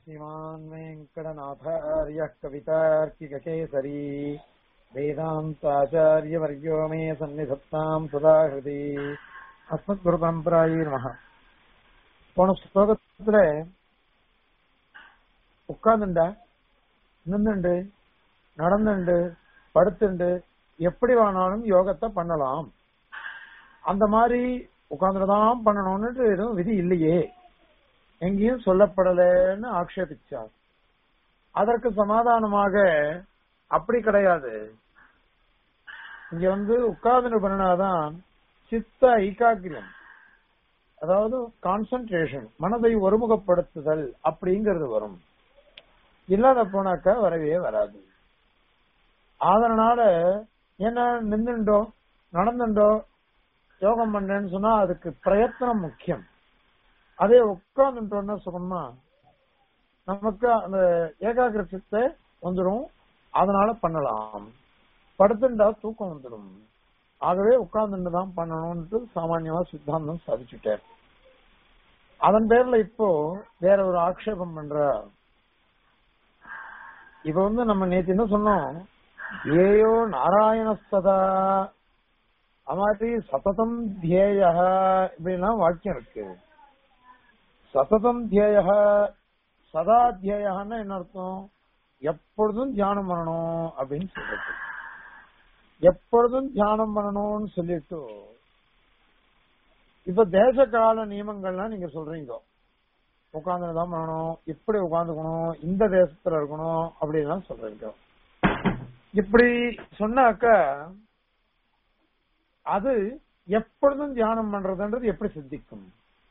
श्रीमान् वेङ्कटनाथार्यः कवितार्किककेसरी वेदान्ताचार्यवर्यो मे सन्निधत्ताम् सदा हृदि அஸ்மத்குருபரம்பராயி நமக போன ஸ்லோகத்துல உட்கார்ந்துண்ட நின்னுண்டு நடந்துண்டு படுத்துண்டு எப்படி வேணாலும் யோகத்தை பண்ணலாம் அந்த மாதிரி உட்கார்ந்துதான் பண்ணணும்னு எதுவும் விதி இல்லையே எங்கேயும் சொல்லப்படலைன்னு ஆக்ஷேபிச்சார் அதற்கு சமாதானமாக அப்படி கிடையாது இங்க வந்து உட்கார்ந்து பண்ணினாதான் சித்த ஐகாக்கியம் அதாவது கான்சன்ட்ரேஷன் மனதை ஒருமுகப்படுத்துதல் அப்படிங்கிறது வரும் இல்லாத போனாக்கா வரவே வராது அதனால என்ன நின்றுண்டோ நடந்துண்டோ யோகம் பண்றேன்னு சொன்னா அதுக்கு பிரயத்தனம் முக்கியம் அதே உட்கார்ந்துட்டோம்னா சுகமா நமக்கு அந்த ஏகாகிர சித்தை வந்துடும் அதனால பண்ணலாம் படுத்துண்டா தூக்கம் வந்துடும் ஆகவே உட்கார்ந்துட்டு தான் பண்ணணும்னு சாமான்யமா சித்தாந்தம் சாதிச்சுட்டார் அதன் பேர்ல இப்போ வேற ஒரு ஆக்ஷேபம் பண்ற இப்ப வந்து நம்ம நேத்து என்ன சொன்னோம் ஏயோ நாராயணஸ்ததா மாதிரி சததம் தியேய இப்படிலாம் வாக்கியம் இருக்கு சததம் தியேய சதா தியேயன்னு என்ன அர்த்தம் எப்பொழுதும் தியானம் பண்ணணும் அப்படின்னு சொல்றது எப்பொழுதும் தியானம் பண்ணணும்னு சொல்லிட்டு இப்ப தேச கால நியமங்கள்லாம் நீங்க சொல்றீங்க உட்காந்துதான் பண்ணணும் இப்படி உட்காந்துக்கணும் இந்த தேசத்துல இருக்கணும் அப்படின்லாம் சொல்றீங்க இப்படி சொன்னாக்க அது எப்பொழுதும் தியானம் பண்றதுன்றது எப்படி சித்திக்கும்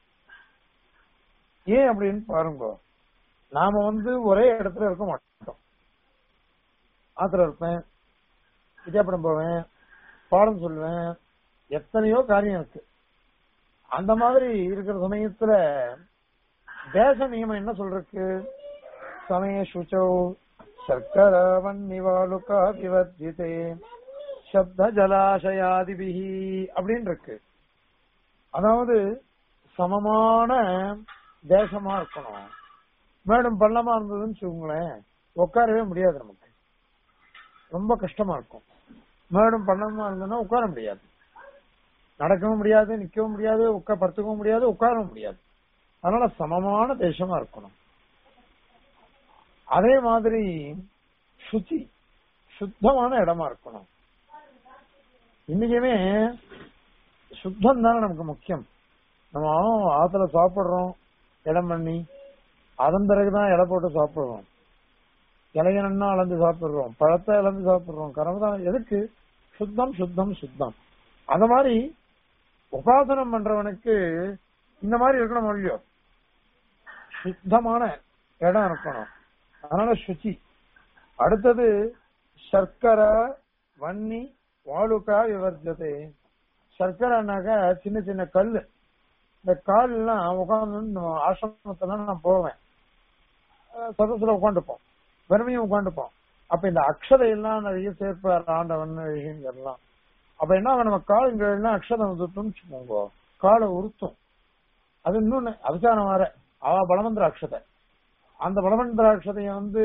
ஏன் அப்படின்னு பாருங்க நாம வந்து ஒரே இடத்துல இருக்க மாட்டோம் ஆத்துல இருப்பேன் வித்யாபடம் போவேன் பாடம் சொல்லுவேன் எத்தனையோ காரியம் இருக்கு அந்த மாதிரி இருக்கிற சமயத்துல தேச நியமம் என்ன சொல்றதுக்கு சமய சுச்சோ சர்க்கரவன் நிவாலுகா விவர்ஜிதே சப்த ஜலாசயாதிபிகி அப்படின்னு இருக்கு அதாவது சமமான தேசமா இருக்கணும் மேடம் பள்ளமா இருந்ததுன்னு வச்சுக்கோங்களேன் உட்காரவே முடியாது நமக்கு ரொம்ப கஷ்டமா இருக்கும் மேடும் பள்ளமா இருந்ததுன்னா உட்கார முடியாது நடக்கவும் முடியாது நிக்கவும் முடியாது உட்கார படுத்துக்கவும் முடியாது உட்காரவும் முடியாது அதனால சமமான தேசமா இருக்கணும் அதே மாதிரி சுத்தி சுத்தமான இடமா இருக்கணும் இன்னைக்குமே சுத்தம் தானே நமக்கு முக்கியம் நம்ம ஆத்துல சாப்பிடுறோம் இடம் பண்ணி அதன் பிறகுதான் இலை போட்டு சாப்பிடுறோம் இலையனா அளந்து சாப்பிடுறோம் பழத்தை அளந்து சாப்பிடுறோம் கரமதான் எதுக்கு சுத்தம் சுத்தம் சுத்தம் அத மாதிரி உபாசனம் பண்றவனுக்கு இந்த மாதிரி இருக்கணும் இல்லையோ சுத்தமான இடம் இருக்கணும் அதனால சுச்சி அடுத்தது சர்க்கரை வன்னி வாழுக்கா விவர்ஜது சர்க்கரைனாக்க சின்ன சின்ன கல் இந்த கால் எல்லாம் உட்காந்து ஆசிரமத்துல நான் போவேன் சதத்துல உட்காந்துப்போம் வெறுமையும் உட்காந்துப்போம் அப்ப இந்த அக்ஷதை எல்லாம் நிறைய சேர்ப்பார் ஆண்டவன் விஷயங்கள்லாம் அப்ப என்ன நம்ம காலுங்க எல்லாம் அக்ஷதம் வந்துட்டோம்னு வச்சுக்கோங்க காலை உருத்தும் அது இன்னொன்னு அபிச்சாரம் வர அவ பலமந்திர அக்ஷதை அந்த பலமந்திர அக்ஷதைய வந்து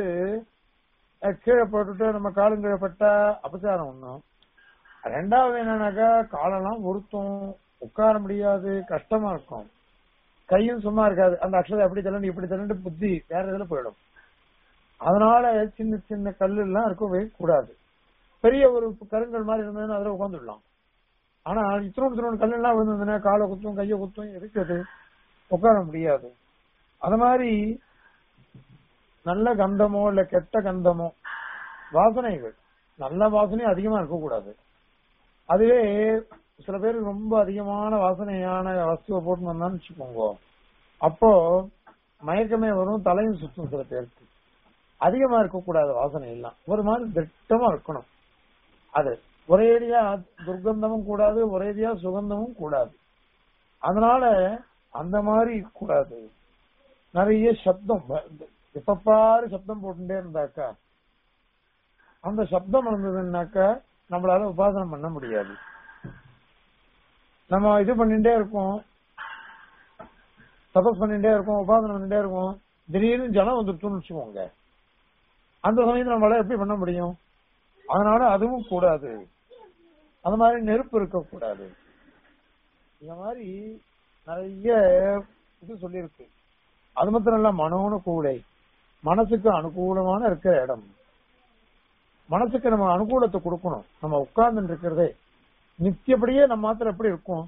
கீழே போட்டுட்டு நம்ம காலுங்கீழே பட்டா அபச்சாரம் ஒண்ணும் ரெண்டாவது என்னன்னாக்கா காலெல்லாம் உருத்தும் உட்கார முடியாது கஷ்டமா இருக்கும் கையும் சும்மா இருக்காது அந்த அக்ஷதை அப்படி தள்ளு இப்படி தள்ளு புத்தி வேற இதுல போயிடும் அதனால சின்ன சின்ன கல்லு எல்லாம் இருக்கவே கூடாது பெரிய ஒரு கருங்கல் மாதிரி இருந்ததுன்னா அதுல உட்காந்துடலாம் ஆனா இத்தனோடு இத்தனோடு கல்லு எல்லாம் விழுந்ததுன்னா காலை குத்தும் கையை குத்தும் இருக்குது உட்கார முடியாது அது மாதிரி நல்ல கந்தமோ இல்ல கெட்ட கந்தமோ வாசனைகள் நல்ல வாசனை அதிகமா இருக்கக்கூடாது அதுவே சில பேர் ரொம்ப அதிகமான வாசனையான வஸ்துவை போட்டு வந்தான்னு வச்சுக்கோங்க அப்போ மயக்கமே வரும் தலையும் சுத்தும் சில பேருக்கு அதிகமா இருக்கக்கூடாது வாசனை எல்லாம் ஒரு மாதிரி திட்டமா இருக்கணும் அது ஒரேடியா துர்க்கந்தமும் கூடாது ஒரேடியா சுகந்தமும் கூடாது அதனால அந்த மாதிரி கூடாது நிறைய சப்தம் எப்ப பாரு சப்தம் போட்டுட்டே இருந்தாக்கா அந்த சப்தம் இருந்ததுன்னாக்கா நம்மளால உபாசனம் பண்ண முடியாது நம்ம இது பண்ணிட்டே இருக்கோம் தபஸ் பண்ணிட்டே இருக்கோம் உபாசனம் பண்ணிட்டே இருக்கோம் திடீர்னு ஜலம் வந்துருச்சுன்னு வச்சுக்கோங்க அந்த சமயத்துல நம்மளால எப்படி பண்ண முடியும் அதனால அதுவும் கூடாது அந்த மாதிரி நெருப்பு இருக்கக்கூடாது இந்த மாதிரி நிறைய இது சொல்லியிருக்கு அது மாத்திரம் இல்ல மனோனு கூடை மனசுக்கு அனுகூலமான இருக்கிற இடம் மனசுக்கு நம்ம அனுகூலத்தை கொடுக்கணும் நம்ம உட்கார்ந்து இருக்கிறதே நித்தியப்படியே நம்ம மாத்திரம் எப்படி இருக்கும்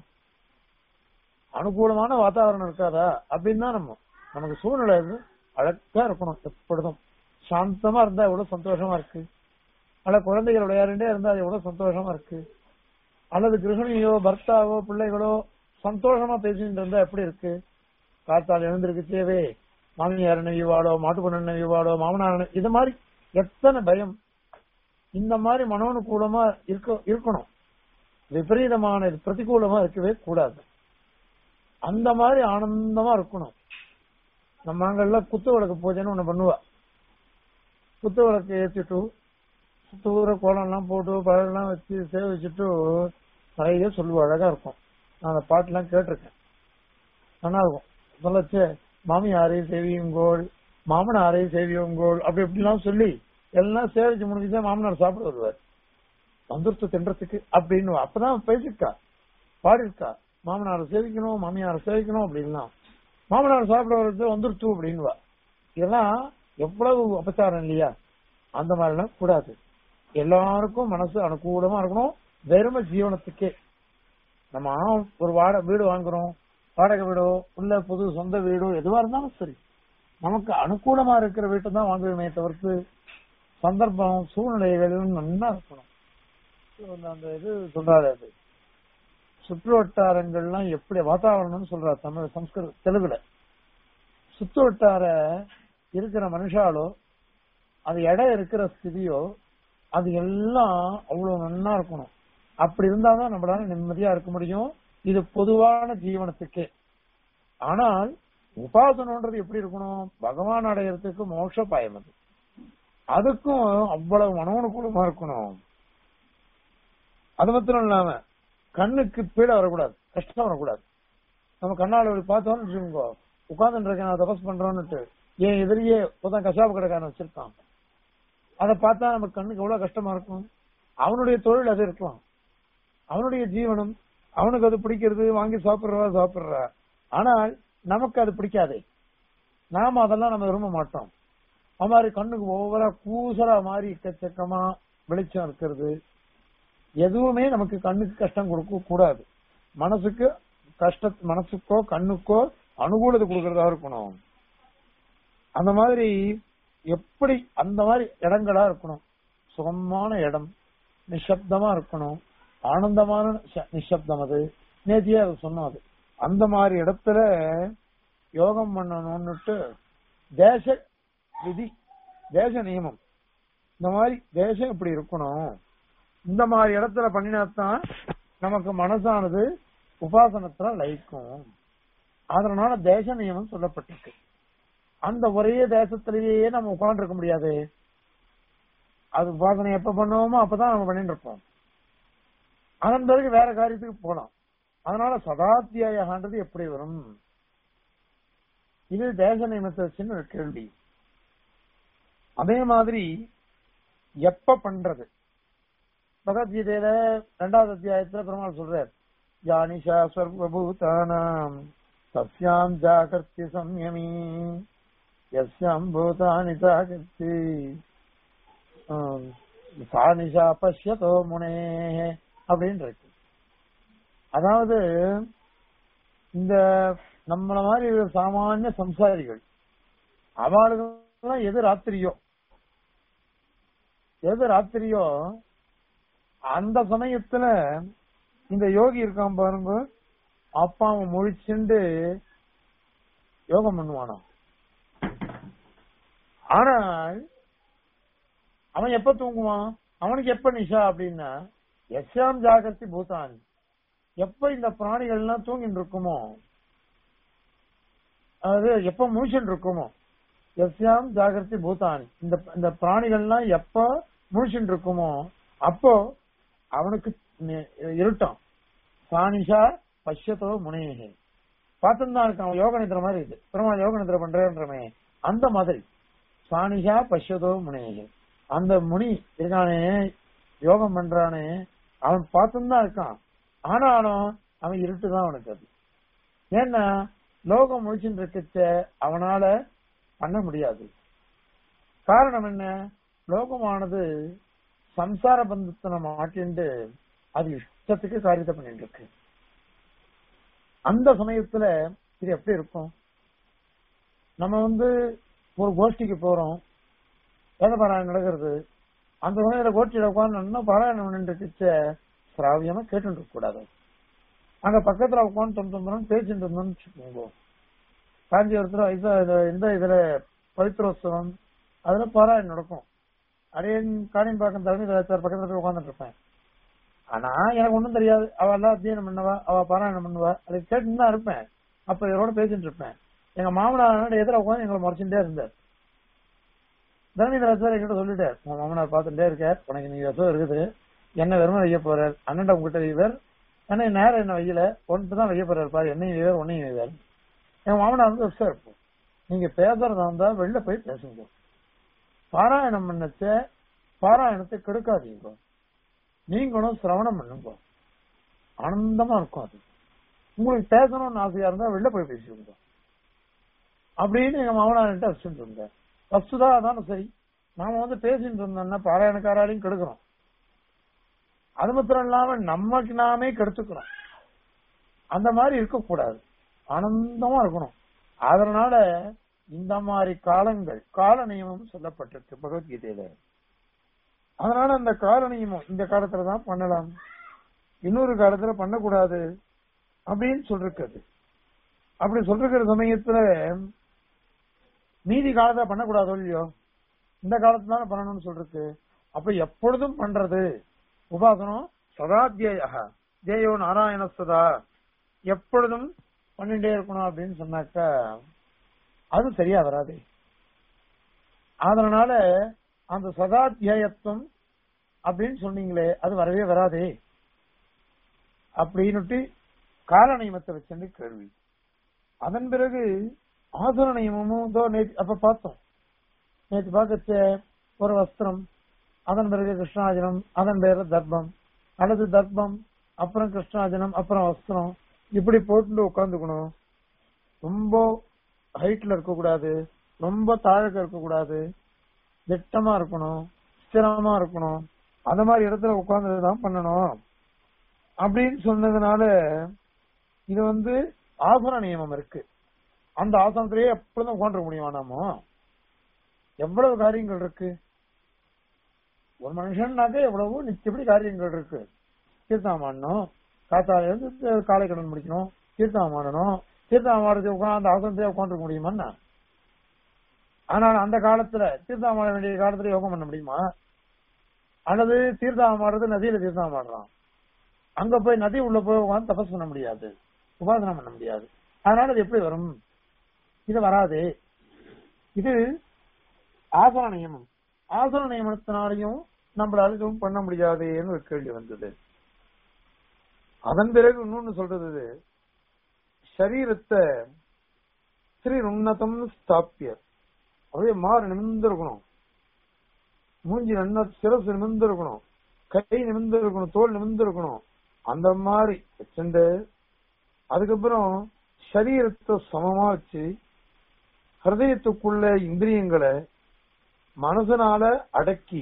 அனுகூலமான வாதாவரணம் இருக்காதா அப்படின்னு தான் நம்ம நமக்கு சூழ்நிலை இது அழகா இருக்கணும் எப்பொழுதும் சாந்தமா இருந்தா எவ்வளவு சந்தோஷமா இருக்கு அல்ல குழந்தைகள் விளையாடுண்டே இருந்தா அது எவ்வளவு சந்தோஷமா இருக்கு அல்லது கிரகணியோ பர்த்தாவோ பிள்ளைகளோ சந்தோஷமா பேசிட்டு இருந்தா எப்படி இருக்கு காத்தால் எழுந்திருக்கு தேவே மாமியார் நெய்வாடோ மாட்டு பொண்ணு நெய்வாடோ மாமனார் இது மாதிரி எத்தனை பயம் இந்த மாதிரி மனோனுகூலமா இருக்க இருக்கணும் விபரீதமான இது பிரதிகூலமா இருக்கவே கூடாது அந்த மாதிரி ஆனந்தமா இருக்கணும் நம்ம அங்கெல்லாம் குத்து விளக்கு பூஜைன்னு ஒண்ணு பண்ணுவா குத்து விளக்கு ஏத்திட்டு தூர கோலம் எல்லாம் போட்டு பழம்லாம் வச்சு சேவிச்சுட்டு நிறைய சொல்லுவா அழகா இருக்கும் நான் அந்த பாட்டுலாம் கேட்டிருக்கேன் நல்லா இருக்கும் சொல்லச்சு மாமியாரை சேவியுங்கோள் மாமனாரை சேவியுங்கோள் அப்படி இப்படிலாம் சொல்லி எல்லாம் சேவிச்சு முடிஞ்சுதான் மாமனார் சாப்பிட வருவார் வந்துருத்து தின்றதுக்கு அப்படின்னு அப்பதான் பேசிருக்கா பாடிருக்கா மாமனாரை சேவிக்கணும் மாமியாரை சேவிக்கணும் அப்படின்னா மாமனார் சாப்பிட வருது வந்துருத்து அப்படின்வா இதெல்லாம் எவ்வளவு அபச்சாரம் இல்லையா அந்த மாதிரிலாம் கூடாது எல்லாருக்கும் மனசு அனுகூலமா இருக்கணும் வெறும ஜீவனத்துக்கே நம்ம ஒரு வாட வீடு வாங்குறோம் வாடகை வீடோ இல்ல புது சொந்த வீடோ எதுவா இருந்தாலும் சரி நமக்கு அனுகூலமா இருக்கிற வீட்டை தான் வாங்குவேமே தவிர்த்து சந்தர்ப்பம் சூழ்நிலைகள் நல்லா இருக்கணும் அந்த இது சொல்றாரு அது சுற்று வட்டாரங்கள்லாம் எப்படி வாதாவரணம்னு சொல்றாரு தமிழ் சம்ஸ்கிருத தெலுங்குல சுத்து வட்டார இருக்கிற மனுஷாலோ அது இடம் இருக்கிற ஸ்திதியோ அது எல்லாம் அவ்வளவு நன்னா இருக்கணும் அப்படி இருந்தாதான் நம்மளால நிம்மதியா இருக்க முடியும் இது பொதுவான ஜீவனத்துக்கே ஆனால் உபாசனம்ன்றது எப்படி இருக்கணும் பகவான் அடையறதுக்கு மோட்ச பாயம் அது அதுக்கும் அவ்வளவு மனோனுகூலமா இருக்கணும் அது மாத்திரம் இல்லாம கண்ணுக்கு பீடை வரக்கூடாது கஷ்டம் வரக்கூடாது நம்ம கண்ணால ஒரு பார்த்தோம்னு வச்சுக்கோங்க உட்கார்ந்து இருக்கேன் நான் தபஸ் பண்றோம்னுட்டு என் எதிரியே இப்பதான் கசாப்பு கடைக்காரன் வச்சிருக்கான் அதை பார்த்தா நமக்கு கண்ணுக்கு எவ்வளவு கஷ்டமா இருக்கும் அவனுடைய தொழில் அது இருக்கலாம் அவனுடைய ஜீவனம் அவனுக்கு அது பிடிக்கிறது வாங்கி சாப்பிடுறா சாப்பிடுறா ஆனால் நமக்கு அது பிடிக்காதே நாம அதெல்லாம் நம்ம விரும்ப மாட்டோம் அது மாதிரி கண்ணுக்கு ஓவரா கூசலா மாதிரி எக்கச்சக்கமா வெளிச்சம் இருக்கிறது எதுவுமே நமக்கு கண்ணுக்கு கஷ்டம் கொடுக்க கூடாது மனசுக்கு கஷ்ட மனசுக்கோ கண்ணுக்கோ அனுகூலத்தை கொடுக்கறதா இருக்கணும் அந்த மாதிரி எப்படி அந்த மாதிரி இடங்களா இருக்கணும் சுகமான இடம் நிசப்தமா இருக்கணும் ஆனந்தமான நிசப்தம் அது நேத்தியே அது சொன்னோம் அது அந்த மாதிரி இடத்துல யோகம் பண்ணணும்னுட்டு தேச விதி தேச நியமம் இந்த மாதிரி தேசம் இப்படி இருக்கணும் இந்த மாதிரி இடத்துல பண்ணினாத்தான் நமக்கு மனசானது உபாசனத்துல லயிக்கும் அதனால தேச நியமம் சொல்லப்பட்டிருக்கு அந்த ஒரே தேசத்திலேயே நம்ம உட்கார்ந்து இருக்க முடியாது அது உபாசனை எப்ப பண்ணுவோமோ அப்பதான் நம்ம பண்ணிட்டு இருப்போம் அதன் பிறகு வேற காரியத்துக்கு போலாம் அதனால சதாத்தியாயன்றது எப்படி வரும் இது தேச நியமத்தை சின்ன கேள்வி அதே மாதிரி எப்ப பண்றது பகவத்கீதையில ரெண்டாவது அத்தியாயத்துல பெருமாள் சொல்றார் யானிஷா சர்வபூதானாம் தஸ்யாம் ஜாகர்த்தி சம்யமி எஸ்யாம் பூதானி ஜாகர்த்தி சானிஷா பஷ்யதோ முனே அப்படின்னு இருக்கு அதாவது இந்த நம்மள மாதிரி சாமானிய சம்சாரிகள் அவளுக்கெல்லாம் எது ராத்திரியோ எது ராத்திரியோ அந்த சமயத்துல இந்த யோகி இருக்கான் பாருங்க அப்பா அவன் முழிச்சுண்டு யோகம் பண்ணுவானாம் ஆனால் அவன் எப்ப தூங்குவான் அவனுக்கு எப்ப நிஷா அப்படின்னா எஸ்யாம் ஜாகிரதி பூதானி எப்ப இந்த பிராணிகள் எல்லாம் தூங்கிட்டு இருக்குமோ அது எப்ப முழிச்சுட்டு இருக்குமோ எஸ்யாம் ஜாகிரதி பூதானி இந்த இந்த பிராணிகள்லாம் எப்ப முழிச்சுட்டு இருக்குமோ அப்போ அவனுக்கு இருட்டான் சானிஷா பஷ்யத்தோ முனேகே பார்த்துன்னு தான் இருக்கான் யோக நிதிர மாதிரி இது பெருமாள் யோக நிதிர பண்றேன்றமே அந்த மாதிரி சாணிகா பஷ்யதோ முனேகே அந்த முனி இருக்கானே யோகம் பண்றானே அவன் பார்த்துன்னு தான் இருக்கான் ஆனாலும் அவன் இருட்டு தான் அவனுக்கு அது ஏன்னா லோகம் முழிச்சுட்டு இருக்கச்ச அவனால பண்ண முடியாது காரணம் என்ன லோகமானது சம்சார பந்தத்தின மாட்டிண்டு அது இஷ்டத்துக்கு காரியத்தை பண்ணிட்டு இருக்கு அந்த சமயத்துல இது எப்படி இருக்கும் நம்ம வந்து ஒரு கோஷ்டிக்கு போறோம் வேத பாராயணம் நடக்கிறது அந்த சமயத்துல கோஷ்டியில உட்கார்ந்து இன்னும் பாராயணம் பண்ணிட்டு இருக்க சிராவியமா கேட்டு இருக்க கூடாது அங்க பக்கத்துல உட்காந்து தொண்டு தொந்தரம் பேசிட்டு இருந்தோம்னு வச்சுக்கோங்க காஞ்சிபுரத்துல இது இது- இந்த இதுல பவித்ரோத்சவம் அதுல பாராயணம் நடக்கும் அரியன் காணிம்பாக்கம் தலைமை தலைவர் பக்கத்துல போய் உட்காந்துட்டு இருப்பேன் ஆனா எனக்கு ஒண்ணும் தெரியாது அவ எல்லாம் அத்தியனம் பண்ணவா அவ பாராயணம் பண்ணுவா அதை கேட்டு தான் இருப்பேன் அப்ப இவரோட பேசிட்டு இருப்பேன் எங்க மாமனார் எதிர உட்காந்து எங்களை முறைச்சுட்டே இருந்தார் தரணி சார் என்கிட்ட சொல்லிட்டார் உங்க மாமனார் பார்த்துட்டே இருக்கார் உனக்கு நீ விஷம் இருக்குது என்ன வெறுமை வைக்க போறார் அண்ணன் உங்ககிட்ட வைவர் ஆனா நேரம் என்ன வையல ஒன்று தான் வைக்க போறாரு பாரு என்னையும் வைவர் உன்னையும் வைவர் எங்க மாமனார் வந்து விஷம் இருப்போம் நீங்க பேசுறதா இருந்தா வெளில போய் பேசுங்க பாராயணம் பண்ணச்ச பாராயணத்தை கெடுக்காதீங்க நீங்களும் சிரவணம் பண்ணுங்க ஆனந்தமா இருக்கும் அது உங்களுக்கு பேசணும்னு ஆசையா இருந்தா வெளில போய் பேசிக்கோங்க அப்படின்னு எங்க மாமனார்கிட்ட வச்சுட்டு இருந்தேன் வசுதா அதான சரி நாம வந்து பேசிட்டு இருந்தோம்னா பாராயணக்காராலையும் கெடுக்கிறோம் அது மாத்திரம் இல்லாம நமக்கு நாமே கெடுத்துக்கிறோம் அந்த மாதிரி இருக்கக்கூடாது ஆனந்தமா இருக்கணும் அதனால இந்த மாதிரி காலங்கள் கால நியமம் சொல்லப்பட்டிருக்கு பகவத்கீதையில அதனால அந்த கால நியமம் இந்த காலத்துல தான் பண்ணலாம் இன்னொரு காலத்துல பண்ணக்கூடாது அப்படின்னு சொல்றது அப்படி சொல்ற சமயத்துல மீதி காலத்துல பண்ணக்கூடாதோ இல்லையோ இந்த காலத்துல தானே பண்ணணும்னு சொல்றது அப்ப எப்பொழுதும் பண்றது உபாசனம் சதா தியேய தேயோ நாராயண சதா எப்பொழுதும் பண்ணிட்டே இருக்கணும் அப்படின்னு சொன்னாக்கா அது சரியா வராது அதனால அந்த சதாத்தியாயத்துவம் அப்படின்னு சொன்னீங்களே அது வரவே வராதே அப்படின்னுட்டு கால நியமத்தை வச்சுட்டு கேள்வி அதன் பிறகு ஆசுர நியமமும் இதோ நேற்று அப்ப பார்த்தோம் நேற்று பார்க்கச்ச ஒரு வஸ்திரம் அதன் பிறகு கிருஷ்ணாஜனம் அதன் பேரு தர்ப்பம் அல்லது தர்ப்பம் அப்புறம் கிருஷ்ணாஜனம் அப்புறம் வஸ்திரம் இப்படி போட்டு உட்காந்துக்கணும் ரொம்ப ஹைட்ல இருக்கக்கூடாது ரொம்ப தாழக்க இருக்கக்கூடாது திட்டமா இருக்கணும் ஸ்திரமா இருக்கணும் அந்த மாதிரி இடத்துல உட்கார்ந்துதான் பண்ணணும் அப்படின்னு சொன்னதுனால இது வந்து ஆசன நியமம் இருக்கு அந்த ஆசனத்திலேயே எப்பொழுதும் உட்காந்துட முடியுமா நாம எவ்வளவு காரியங்கள் இருக்கு ஒரு மனுஷன்னாக்க எவ்வளவோ நிச்சயப்படி காரியங்கள் இருக்கு தீர்த்தம் ஆடணும் காத்தால இருந்து காலை கடன் முடிக்கணும் தீர்த்தம் ஆடணும் தீர்த்தம் ஆடுறது உட்காந்து ஆசனத்திலே உட்காந்துருக்க முடியுமா ஆனால் அந்த காலத்துல தீர்த்தம் ஆட வேண்டிய காலத்துல யோகம் பண்ண முடியுமா அல்லது தீர்த்தம் ஆடுறது நதியில தீர்த்தம் ஆடுறான் அங்க போய் நதி உள்ள போய் உட்காந்து தபஸ் பண்ண முடியாது உபாசனை பண்ண முடியாது அதனால அது எப்படி வரும் இது வராது இது ஆசன நியமம் ஆசன நியமனத்தினாலையும் நம்மளால எதுவும் பண்ண முடியாதுன்னு ஒரு கேள்வி வந்தது அதன் பிறகு இன்னொன்னு சொல்றது இது, சரீரத்தை ஸ்ரீ உன்னதம் ஸ்தாப்பிய அப்படியே மாறு நிமிர்ந்து இருக்கணும் மூஞ்சி நல்லா சிரசு நிமிர்ந்து இருக்கணும் கை நிமிர்ந்து இருக்கணும் தோல் நிமிர்ந்து இருக்கணும் அந்த மாதிரி வச்சுண்டு அதுக்கப்புறம் சரீரத்தை சமமா வச்சு ஹிருதயத்துக்குள்ள இந்திரியங்களை மனசனால அடக்கி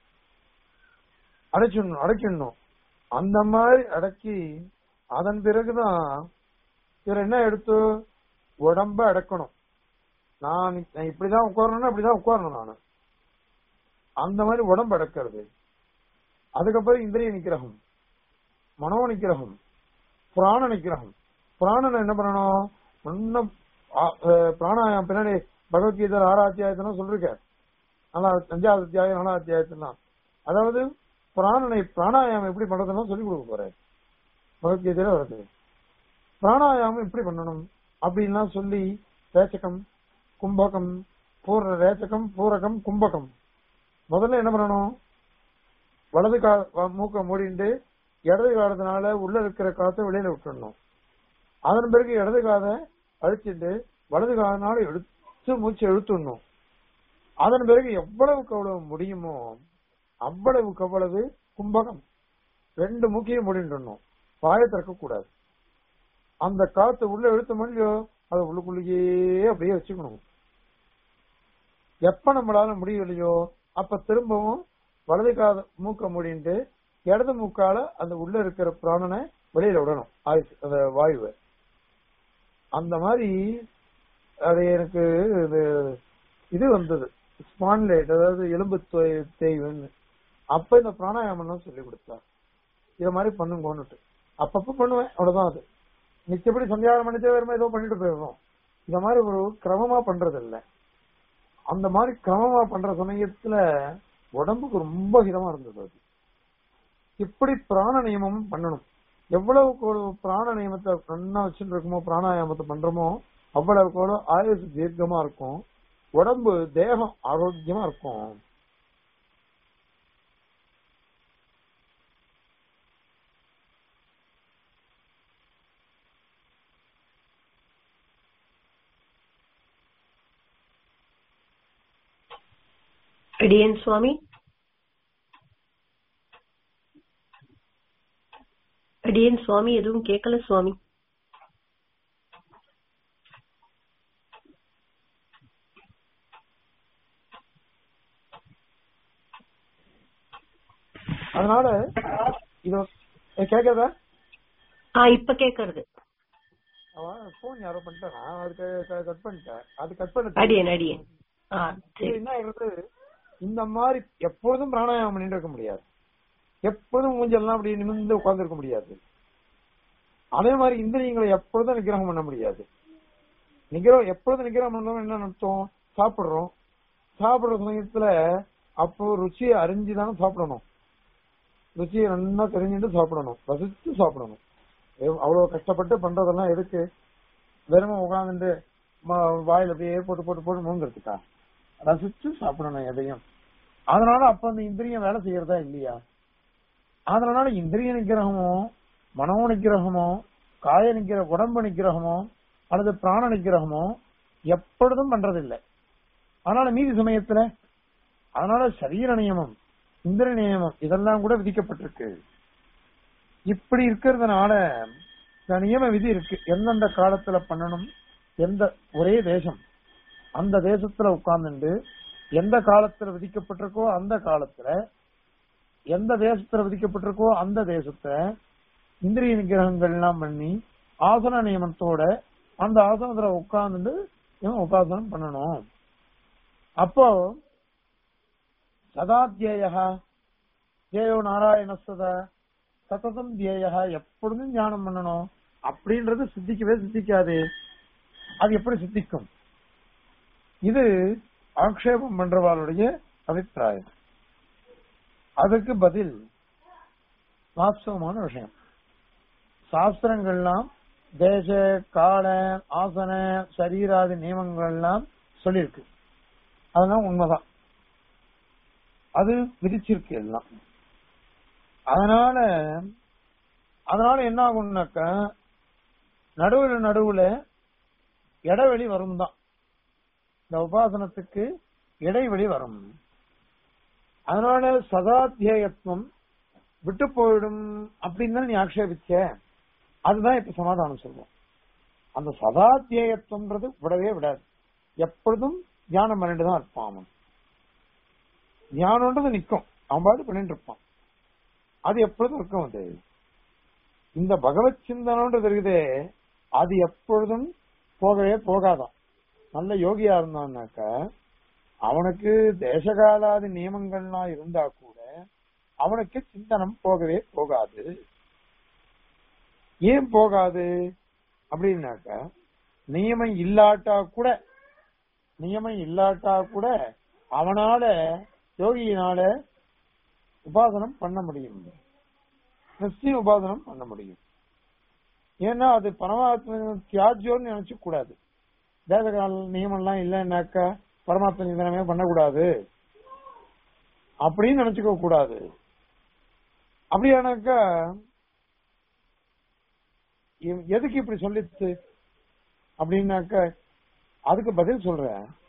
அடைச்சிடணும் அடைக்கிடணும் அந்த மாதிரி அடக்கி அதன் பிறகுதான் இவர் என்ன எடுத்து உடம்ப அடக்கணும் நான் நான் இப்படிதான் உட்காரணும்னா இப்படிதான் உட்காரணும் நானு அந்த மாதிரி உடம்பு அடக்கிறது அதுக்கப்புறம் இந்திரிய நிக்கிரகம் மனோ நிக்கிரகம் புராண நிக்கிரகம் புராணனை என்ன பண்ணணும் இன்னும் ஆ- அஹ் பிராணாயாமம் பின்னாடி பகவத்கீதை ஆறாம் அத்தியாயத்தினா சொல்லிருக்கார் நல்லா அஞ்சாவது அத்தியாயம் நாலாவது அத்தியாயத்திலாம் அதாவது பிராணனை பிராணாயாமம் எப்படி பண்றதுன்னு சொல்லி கொடுக்க போறாரு பகவத்கீதையில வருது பிராணாயாமம் எப்படி பண்ணணும் அப்படின்லாம் சொல்லி ரேச்சகம் கும்பகம் பூர ரேச்சகம் பூரகம் கும்பகம் முதல்ல என்ன பண்ணணும் வலது கா வ- மூக்க மூடிண்டு இடது காலத்தினால உள்ள இருக்கிற காத்தை வெளியில விட்டுடணும் அதன் பிறகு இடது காதை அழிச்சிட்டு வலது காதனால எடுத்து ஃபர்ஸ்ட் மூச்சு இழுத்துடணும் அதன் பிறகு எவ்வளவுக்கு எவ்வளவு முடியுமோ அவ்வளவுக்கு அவ்வளவு கும்பகம் ரெண்டு மூக்கையும் முடிந்துடணும் வாயை திறக்க கூடாது அந்த காத்து உள்ள இழுத்த முடியோ அதை உள்ளுக்குள்ளேயே அப்படியே வச்சுக்கணும் எப்ப நம்மளால முடியலையோ அப்ப திரும்பவும் வலது காத மூக்க முடிந்து இடது மூக்கால அந்த உள்ள இருக்கிற பிராணனை வெளியில விடணும் ஆயுசு அந்த வாயுவை அந்த மாதிரி அது எனக்கு இது இது வந்தது ஸ்பான்லேட் அதாவது எலும்பு தொய்- தேய்வுன்னு அப்ப இந்த பிராணாயாமம் சொல்லி கொடுத்தார் இத மாதிரி பண்ணுங்கன்னுட்டு அப்பப்ப பண்ணுவேன் அவ்வளவுதான் அது மிச்சபடி சந்தியாகம் பண்ணிட்டே வருமா ஏதோ பண்ணிட்டு போயிடுறோம் இந்த மாதிரி ஒரு கிரமமா பண்றது இல்ல அந்த மாதிரி கிரமமா பண்ற சமயத்துல உடம்புக்கு ரொம்ப ஹிதமா இருந்தது அது இப்படி பிராண நியமம் பண்ணணும் எவ்வளவுக்கு ஒரு பிராண நியமத்தை நன்னா வச்சுட்டு இருக்குமோ பிராணாயாமத்தை பண்றோமோ அவ்வளவுக்கு அவ்வளவு ஆயுசு தீர்க்கமா இருக்கும் உடம்பு தேகம் ஆரோக்கியமா இருக்கும் அடியேன் சுவாமி அடியேன் சுவாமி எதுவும் கேட்கல சுவாமி அதனால இது கேக்குறதா ஆ இப்ப கேக்குறது அவன் போன் யாரோ பண்ணிட்டானா அதுக்கு கட் பண்ணிட்டேன் அது கட் பண்ண அடியேன் அடியேன் ஆ இது சரி என்ன ஆகுறது இந்த மாதிரி எப்பொழுதும் பிராணாயாமம் பண்ணிட்டு இருக்க முடியாது எப்பொழுதும் மூஞ்செல்லாம் அப்படி நிமிர்ந்து உட்கார்ந்து இருக்க முடியாது அதே மாதிரி இந்திரியங்களை எப்பொழுதும் நிகிரகம் பண்ண முடியாது நிகிரகம் எப்பொழுதும் நிகிரகம் பண்ணணும் என்ன அர்த்தம் சாப்பிடுறோம் சாப்பிடுற சமயத்துல அப்போ ருச்சியை அறிஞ்சுதான் சாப்பிடணும் ருச்சியை நல்லா தெரிஞ்சுட்டு சாப்பிடணும் ரசிச்சு சாப்பிடணும் எவ்- அவ்வளவு கஷ்டப்பட்டு பண்றதெல்லாம் எதுக்கு வெறும் உட்காந்துட்டு வாயில அப்படியே போட்டு போட்டு போட்டு முழுங்கிறதுக்கா ரசிச்சு சாப்பிடணும் எதையும் அதனால அப்ப அந்த இந்திரியம் வேலை செய்யறதா இல்லையா அதனால இந்திரிய நிகிரகமோ மனோ நிகிரகமோ காய நிகிர உடம்பு நிகிரகமோ அல்லது பிராண நிகிரகமோ எப்பொழுதும் பண்றதில்லை அதனால மீதி சமயத்துல அதனால சரீர நியமம் இந்திர நியமம் இதெல்லாம் கூட விதிக்கப்பட்டிருக்கு இப்படி இருக்கிறதுனால இந்த நியம விதி இருக்கு எந்தெந்த காலத்துல பண்ணணும் எந்த ஒரே தேசம் அந்த தேசத்துல உட்கார்ந்துட்டு எந்த காலத்துல விதிக்கப்பட்டிருக்கோ அந்த காலத்துல எந்த தேசத்துல விதிக்கப்பட்டிருக்கோ அந்த தேசத்துல இந்திரிய நிகிரகங்கள் எல்லாம் பண்ணி ஆசன நியமத்தோட அந்த ஆசனத்துல உட்கார்ந்துட்டு இவன் உபாசனம் பண்ணணும் அப்போ சதாத்தியேயா ஜெயோ நாராயண சதா சததம் தியேயா எப்பொழுதும் தியானம் பண்ணணும் அப்படின்றது சித்திக்கவே சித்திக்காது அது எப்படி சித்திக்கும் இது ஆக்ஷேபம் பண்றவாளுடைய அபிப்பிராயம் அதுக்கு பதில் வாஸ்தவமான விஷயம் சாஸ்திரங்கள்லாம் தேச கால ஆசன சரீராதி நியமங்கள் எல்லாம் சொல்லியிருக்கு அதெல்லாம் உண்மைதான் அது விதிச்சிருக்கு எல்லாம் அதனால அதனால என்ன ஆகும்னாக்க நடுவுல நடுவுல இடைவெளி வரும் தான் இந்த உபாசனத்துக்கு இடைவெளி வரும் அதனால சதாத்தியத்துவம் விட்டு போயிடும் அப்படின்னு தான் நீ ஆக்ஷேபிச்ச அதுதான் இப்ப சமாதானம் சொல்றோம் அந்த சதாத்தியத்துவம்ன்றது விடவே விடாது எப்பொழுதும் தியானம் பண்ணிட்டு தான் இருப்பான் அவன் தியானம்ன்றது நிக்கும் அவன் பாட்டு பண்ணிட்டு இருப்பான் அது எப்பொழுதும் இருக்கும் அது இந்த பகவத் சிந்தனன்றது இருக்குதே அது எப்பொழுதும் போகவே போகாதான் நல்ல யோகியா இருந்தான்னாக்க அவனுக்கு தேசகாலாதி நியமங்கள்லாம் இருந்தா கூட அவனுக்கு சிந்தனம் போகவே போகாது ஏன் போகாது அப்படின்னாக்க நியமம் இல்லாட்டா கூட நியமம் இல்லாட்டா கூட அவனால யோகியினால உபாசனம் பண்ண முடியும் நிச்சயம் உபாசனம் பண்ண முடியும் ஏன்னா அது பரமாத்ம தியாஜ்யோன்னு நினைச்சு கூடாது தேசகால நியமம்லாம் இல்லைன்னாக்கா பரமாத்ம நிந்தனமே பண்ணக்கூடாது அப்படின்னு நினைச்சுக்க கூடாது அப்படியானாக்கா எ- எதுக்கு இப்படி சொல்லிச்சு அப்படின்னாக்க அதுக்கு பதில் சொல்றேன்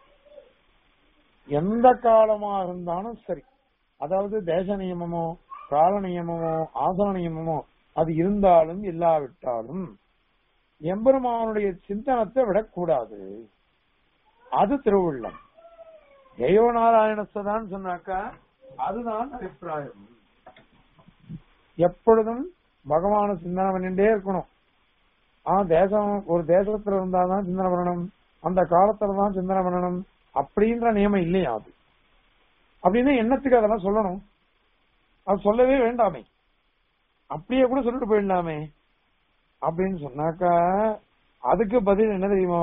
எந்த காலமா இருந்தாலும் சரி அதாவது தேச நியமமோ கால நியமமோ ஆசன நியமமோ அது இருந்தாலும் இல்லாவிட்டாலும் எம்பெருமானுடைய சிந்தனத்தை விடக்கூடாது அது திருவுள்ளம் ஜெயோ நாராயணஸ்தான் சொன்னாக்கா அதுதான் அபிப்பிராயம் எப்பொழுதும் பகவான சிந்தனை பண்ணிட்டே இருக்கணும் ஆ தேசம் ஒரு தேசத்துல இருந்தாதான் சிந்தனை பண்ணணும் அந்த காலத்துல தான் சிந்தனை பண்ணணும் அப்படின்ற நியமம் இல்லையா அது அப்படின்னு என்னத்துக்கு அதெல்லாம் சொல்லணும் அது சொல்லவே வேண்டாமே அப்படியே கூட சொல்லிட்டு போயிடலாமே அப்படின்னு சொன்னாக்கா அதுக்கு பதில் என்ன தெரியுமோ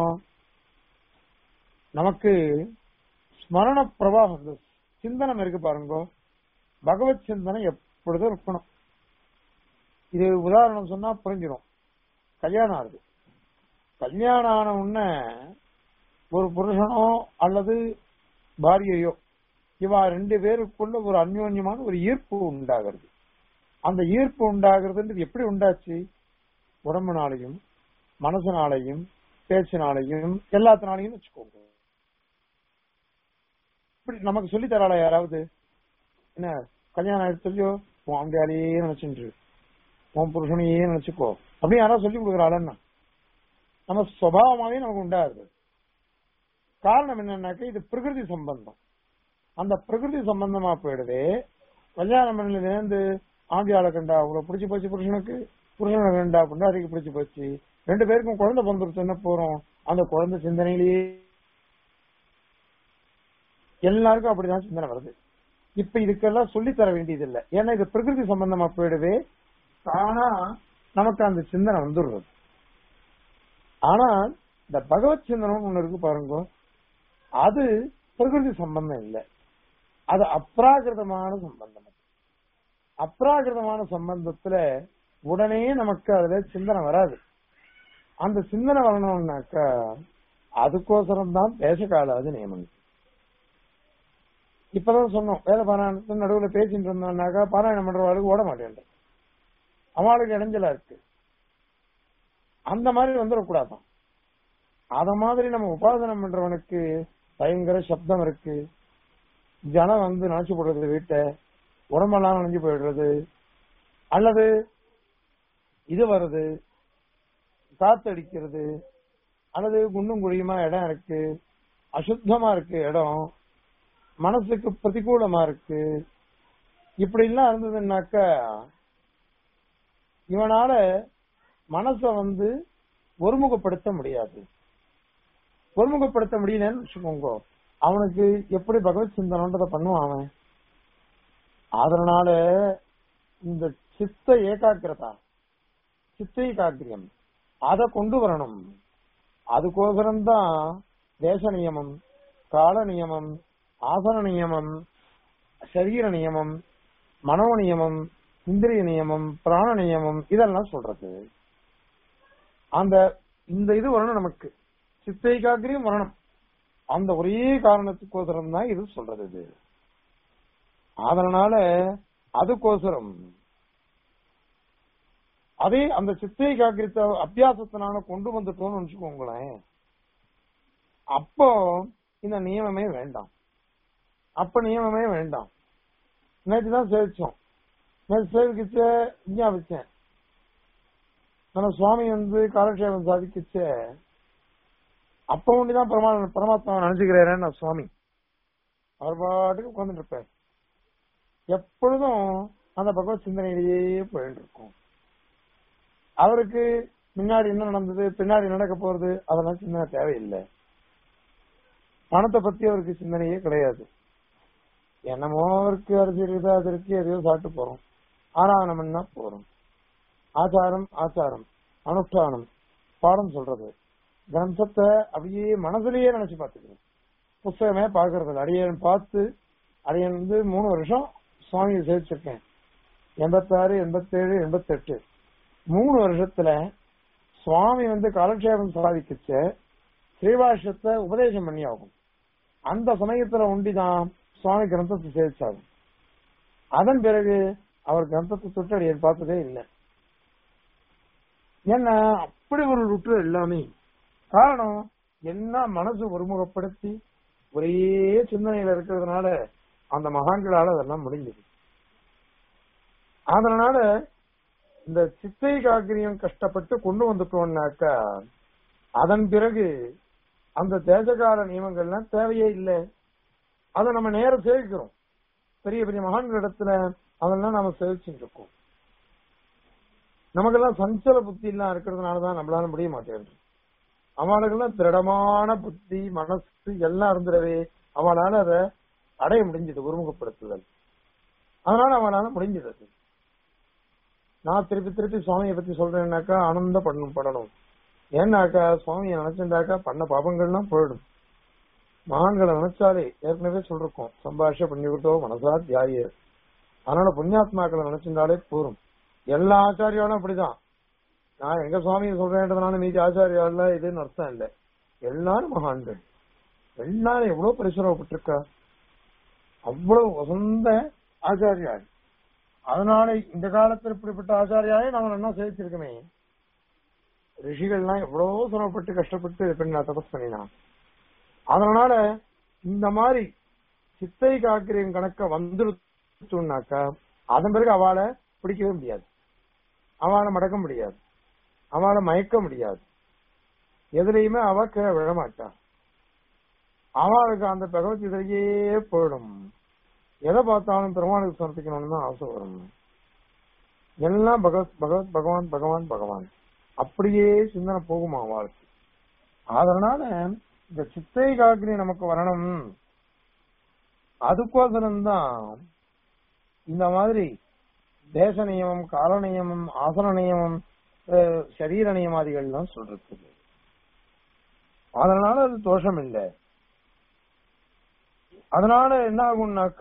நமக்கு ஸ்மரண பிரவாகம் இந்த சிந்தனம் இருக்கு பாருங்க பகவத் சிந்தனை எப்பொழுதும் இருக்கணும் இது உதாரணம் சொன்னா புரிஞ்சிடும் கல்யாணம் ஆகுது கல்யாணம் ஆன உடனே ஒரு புருஷனோ அல்லது பாரியையோ இவா ரெண்டு பேருக்குள்ள ஒரு அந்யோன்யமான ஒரு ஈர்ப்பு உண்டாகிறது அந்த ஈர்ப்பு உண்டாகிறதுன்றது எப்படி உண்டாச்சு உடம்புனாலையும் மனசனாலையும் பேச்சினாலையும் எல்லாத்தினாலையும் வச்சுக்கோங்க இப்படி நமக்கு சொல்லி தராளா யாராவது என்ன கல்யாணம் ஆயிடுச்சோ உன் அங்காலேயே நினைச்சுட்டு உன் புருஷனையே நினைச்சுக்கோ அப்படி யாராவது சொல்லி கொடுக்குறாளன்னா நம்ம சுவாவமாவே நமக்கு உண்டாகுது காரணம் என்னன்னாக்க இது பிரகிருதி சம்பந்தம் அந்த பிரகிருதி சம்பந்தமா போயிடுது கல்யாணம் பண்ணலேருந்து ஆண்டியாள கண்டா அவ்வளவு பிடிச்சு போச்சு புருஷனுக்கு புருஷனை கண்டா பொண்டாட்டிக்கு பிடிச்சு போச்சு ரெண்டு பேருக்கும் குழந்தை பிறந்துருச்சு என்ன போறோம் அந்த குழந்தை சிந்தனையிலேயே எல்லாருக்கும் அப்படிதான் சிந்தனை வருது இப்ப இதுக்கெல்லாம் சொல்லி தர வேண்டியது இல்ல ஏன்னா இது பிரகிருதி சம்பந்தமா போயிடுது ஆனா நமக்கு அந்த சிந்தனை வந்துடுறது ஆனா இந்த பகவத் சிந்தனம் ஒண்ணு இருக்கு பாருங்க அது பிரகிருதி சம்பந்தம் இல்ல அது அப்ராகிருதமான சம்பந்தம் அப்ராகிருதமான சம்பந்தத்துல உடனே நமக்கு அதுல சிந்தனை வராது அந்த சிந்தனை வரணும்னாக்கா அதுக்கோசரம் தான் தேச காலாது நியமனம் இப்பதான் சொன்னோம் வேத பாராயணத்து நடுவுல பேசிட்டு இருந்தோம்னாக்கா பாராயணம் பண்றவாளுக்கு ஓட மாட்டேன் அவளுக்கு இடைஞ்சலா இருக்கு அந்த மாதிரி வந்துடக்கூடாதான் அத மாதிரி நம்ம உபாசனம் பண்றவனுக்கு பயங்கர சப்தம் இருக்கு ஜனம் வந்து நினைச்சு போடுறது வீட்டை உடம்பெல்லாம் நினைஞ்சு போயிடுறது அல்லது இது வருது காத்தடிக்கிறது அல்லது குண்டும் குழியுமா இடம் இருக்கு அசுத்தமா இருக்கு இடம் மனசுக்கு பிரதிகூலமா இருக்கு இப்படி எல்லாம் இருந்ததுன்னாக்கா இவனால மனச வந்து ஒருமுகப்படுத்த முடியாது ஒருமுகப்படுத்த முடியலன்னு வச்சுக்கோங்க அவனுக்கு எப்படி பகவத் சிந்தனன்றதை பண்ணுவான் அவன் அதனால இந்த சித்த ஏகாக்கிரதா சித்த ஏகாக்கிரியம் அதை கொண்டு வரணும் அதுக்கோசரம் தான் தேச நியமம் கால நியமம் ஆசன நியமம் சரீர நியமம் மனோ நியமம் இந்திரிய நியமம் பிராண நியமம் இதெல்லாம் சொல்றது அந்த இந்த இது வரணும் நமக்கு சித்தைகாக்கிரியம் வரணும் அந்த ஒரே காரணத்துக்கோசரம் தான் இது சொல்றது இது அதனால அதுக்கோசரம் அதே அந்த சித்தை காக்கிரத்த அபியாசத்தினால கொண்டு வந்துட்டோம்னு வச்சுக்கோங்களேன் அப்போ இந்த நியமமே வேண்டாம் அப்ப நியமமே வேண்டாம் நேற்று தான் சேவிச்சோம் நேற்று சேவிக்கிச்ச விஞ்ஞாபிச்சேன் நம்ம சுவாமி வந்து காலக்ஷேபம் சாதிக்கிச்ச அப்ப ஒண்டிதான் பரமா பரமாத்மா நினைச்சுக்கிறாரு நான் சுவாமி அவர் பாட்டுக்கு உட்கார்ந்துட்டு இருப்பார் எப்பொழுதும் அந்த பகவத் சிந்தனையிலேயே போயிட்டு இருக்கும் அவருக்கு முன்னாடி என்ன நடந்தது பின்னாடி நடக்க போறது அதெல்லாம் சிந்தனை தேவையில்லை பணத்தை பத்தி அவருக்கு சிந்தனையே கிடையாது என்னமோ அவருக்கு அரிசி இருக்குது அது இருக்கு எதையோ சாப்பிட்டு போறோம் ஆராதனம் பண்ணா போறோம் ஆச்சாரம் ஆச்சாரம் அனுஷ்டானம் பாடம் சொல்றது கிரந்தத்தை அப்படியே மனசுலயே நினைச்சு பார்த்துக்கணும் புஸ்தகமே பாக்குறது இல்லை அடியன் பார்த்து அடியன் வந்து மூணு வருஷம் சுவாமியை சேர்த்திருக்கேன் எண்பத்தாறு எண்பத்தேழு எண்பத்தெட்டு மூணு வருஷத்துல சுவாமி வந்து காலக்ஷேபம் சாதிக்கிச்ச ஸ்ரீபாஷ்யத்தை உபதேசம் பண்ணி ஆகும் அந்த சமயத்துல ஒண்டிதான் சுவாமி கிரந்தத்தை சேர்த்தாரு அதன் பிறகு அவர் கிரந்தத்தை தொட்டு அடியன் பார்த்ததே இல்லை ஏன்னா அப்படி ஒரு ருட்டு எல்லாமே காரணம் என்ன மனசு ஒருமுகப்படுத்தி ஒரே சிந்தனையில இருக்கிறதுனால அந்த மகான்களால அதெல்லாம் முடிஞ்சது அதனால இந்த சித்தை காக்கிரியம் கஷ்டப்பட்டு கொண்டு வந்துட்டோம்னாக்கா அதன் பிறகு அந்த தேசகால நியமங்கள்லாம் தேவையே இல்லை அதை நம்ம நேரம் சேவிக்கிறோம் பெரிய பெரிய மகான்கள் இடத்துல அதெல்லாம் நாம சேவிச்சுட்டு இருக்கோம் நமக்கெல்லாம் சஞ்சல புத்தி எல்லாம் இருக்கிறதுனாலதான் நம்மளால முடிய மாட்டேங்குது அவளுக்கெல்லாம் திருடமான புத்தி மனசு எல்லாம் இருந்துடவே அவளால அதை அடைய முடிஞ்சது ஒருமுகப்படுத்துதல் அதனால அவனால முடிஞ்சது அது. நான் திருப்பி திருப்பி சுவாமியை பத்தி சொல்றேன்னாக்கா ஆனந்த பண்ணணும் படணும் ஏன்னாக்கா சுவாமியை நினைச்சிருந்தாக்கா பண்ண பாபங்கள்லாம் போயிடும் மகான்களை நினைச்சாலே ஏற்கனவே சொல்லிருக்கோம் சம்பாஷ பண்ணிவிட்டோ மனசா தியாய அதனால புண்ணியாத்மாக்களை நினைச்சிருந்தாலே போரும் எல்லா ஆச்சாரியாலும் அப்படிதான் நான் எங்க சுவாமியை சொல்றேன்றதுனால மீதி ஆச்சாரியால இதுன்னு அர்த்தம் இல்லை எல்லாரும் மகான்கள் எல்லாரும் எவ்வளவு பரிசுரப்பட்டிருக்கா அவ்வளவு வசந்த ஆச்சாரியாள் அதனால இந்த காலத்துல இப்படிப்பட்ட ஆச்சாரியாலே நம்ம நல்லா சேவிச்சிருக்கமே ரிஷிகள்லாம் எவ்வளவு சிரமப்பட்டு கஷ்டப்பட்டு பெண்ணா தபஸ் பண்ணினான் அதனால இந்த மாதிரி சித்தை காக்கிரியம் கணக்க வந்துருச்சுனாக்கா அதன் பிறகு அவளை பிடிக்கவே முடியாது அவளை மடக்க முடியாது அவளை மயக்க முடியாது எதுலையுமே அவ கீழே விழமாட்டா அவளுக்கு அந்த பகவத்கீதையே போயிடும் எதை பார்த்தாலும் பெருமாளுக்கு சமர்ப்பிக்கணும்னு தான் ஆசை வரும் எல்லாம் பகவத் பகவத் பகவான் பகவான் பகவான் அப்படியே சிந்தனை போகுமா அவளுக்கு அதனால இந்த சித்தை காக்கிரி நமக்கு வரணும் அதுக்கோசரம் தான் இந்த மாதிரி தேச நியமம் கால நியமம் ஆசன நியமம் அஹ், சரீர நியமாதிகள்லாம் சொல்றது அதனால அது தோஷம் இல்லை அதனால என்ன ஆகும்னாக்க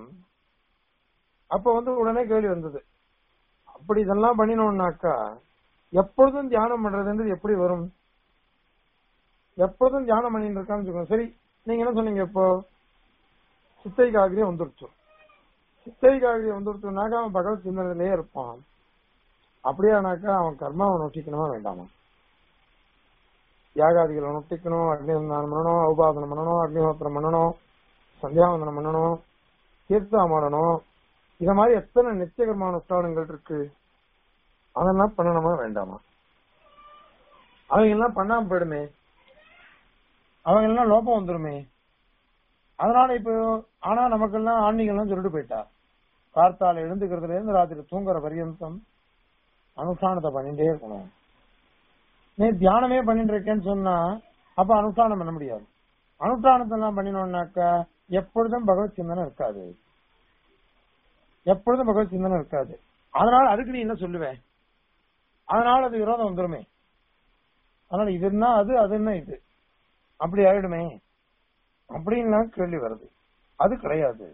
அப்ப வந்து உடனே கேள்வி வந்தது அப்படி இதெல்லாம் பண்ணினோம்னாக்கா எப்பொழுதும் தியானம் பண்றதுன்றது எப்படி வரும் எப்பொழுதும் தியானம் பண்ணிட்டு இருக்கான்னு வச்சுக்கோங்க சரி நீங்க என்ன சொன்னீங்க இப்போ சித்தை காகிரியம் வந்துருச்சு சித்தை காகிரியம் வந்துருச்சுனாக்கா அவன் பகவத் சிந்தனையிலேயே இருப்பான் அப்படியானாக்கா அவன் கர்மாவை நோட்டிக்கணுமா வேண்டாமா யாகாதிகளை நொட்டிக்கணும் அக்னிசந்தானம் பண்ணணும் உபாசனம் பண்ணணும் அக்னிஹோத்திரம் பண்ணணும் சந்தியாவந்தனம் பண்ணணும் தீர்த்தம் பண்ணணும் இத மாதிரி எத்தனை நித்தியகரமான அனுஷ்டானங்கள் இருக்கு அதெல்லாம் பண்ணணுமா வேண்டாமா அவங்க எல்லாம் பண்ணாம போயிடுமே அவங்க எல்லாம் லோபம் வந்துருமே அதனால இப்போ ஆனா நமக்கெல்லாம் ஆன்மீகம்லாம் சொல்லிட்டு போயிட்டா கார்த்தால எழுந்துக்கிறதுல இருந்து ராத்திரி தூங்குற பரியந்தம் அனுஷ்டானத்தை பண்ணிட்டே இருக்கணும் நீ தியானமே பண்ணிட்டு இருக்கேன்னு சொன்னா அப்ப அனுஷ்டானம் பண்ண முடியாது அனுஷ்டானத்தை எல்லாம் பண்ணினோம்னாக்கா எப்பொழுதும் பகவத் சிந்தனை இருக்காது எப்பொழுதும் பகவத் சிந்தனை இருக்காது அதனால அதுக்கு நீ என்ன சொல்லுவேன் அதனால அது விரோதம் வந்துருமே அதனால இது என்ன அது அது என்ன இது அப்படி ஆயிடுமே அப்படின்லாம் கேள்வி வருது அது கிடையாது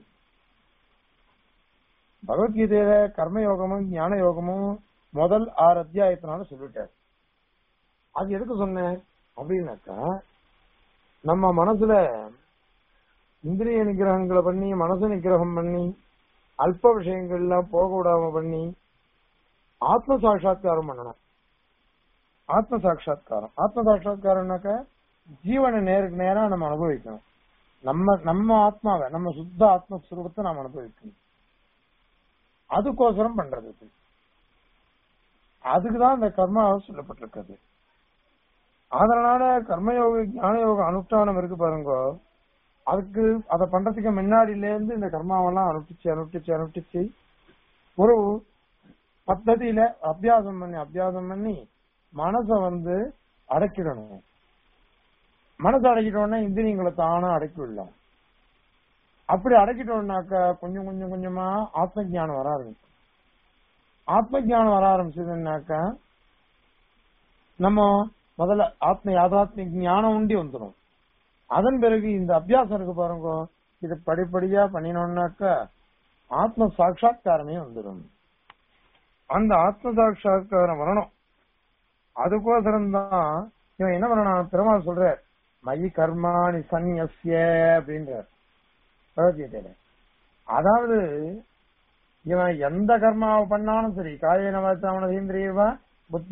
பகவத்கீதையில கர்ம யோகமும் ஞான யோகமும் முதல் ஆறு அத்தியாயத்தினால சொல்லிட்டார் அது எதுக்கு சொன்னேன் அப்படின்னாக்கா நம்ம மனசுல இந்திரிய நிகிரகங்களை பண்ணி மனசு நிகிரகம் பண்ணி அல்ப விஷயங்கள்லாம் போக விடாம பண்ணி ஆத்ம சாட்சா்காரம் பண்ணணும் ஆத்ம சாட்சா்காரம் ஆத்ம சாட்சா்காரம்னாக்க ஜீவனை நேருக்கு நேரா நம்ம அனுபவிக்கணும் நம்ம நம்ம ஆத்மாவை நம்ம சுத்த ஆத்மஸ்வரூபத்தை நாம் அனுபவிக்கணும் அதுக்கோசரம் பண்றது இது. அதுக்குதான் இந்த கர்மாவை சொல்லப்பட்டிருக்கிறது அதனால கர்மயோக ஞான யோக அனுஷ்டானம் இருக்கு பாருங்க அதுக்கு அதை பண்றதுக்கு முன்னாடில இருந்து இந்த கர்மாவெல்லாம் அனுஷ்டிச்சு அனுஷ்டிச்சு அனுஷ்டிச்சு ஒரு பத்ததியில அபியாசம் பண்ணி அபியாசம் பண்ணி மனச வந்து அடக்கிடணும் மனசை அடக்கிட்டோம்னா இந்திரியங்களை தானா அடக்கி விடலாம் அப்படி அடக்கிட்டோம்னாக்கா கொஞ்சம் கொஞ்சம் கொஞ்சமா ஆத்ம ஞானம் வர ஆரம்பிக்கும் ஆத்ம ஞானம் வர ஆரம்பிச்சதுன்னாக்கா நம்ம முதல்ல ஆத்ம யாதாத்மிக ஞானம் உண்டி வந்துடும் அதன் பிறகு இந்த அபியாசம் இருக்கு பாருங்க இது படிப்படியா பண்ணினோம்னாக்கா ஆத்ம சாட்சா்காரமே வந்துடும் அந்த ஆத்ம சாட்சா்காரம் வரணும் அதுக்கோசரம் தான் இவன் என்ன பண்ணணும் பெருமாள் சொல்ற மயி கர்மாணி சந்நியஸ்ய அப்படின்றார் பகவத்கீதையில அதாவது இவன் எந்த கர்மாவை பண்ணாலும் சரி காயன வாச்சாமனதீந்திரியவா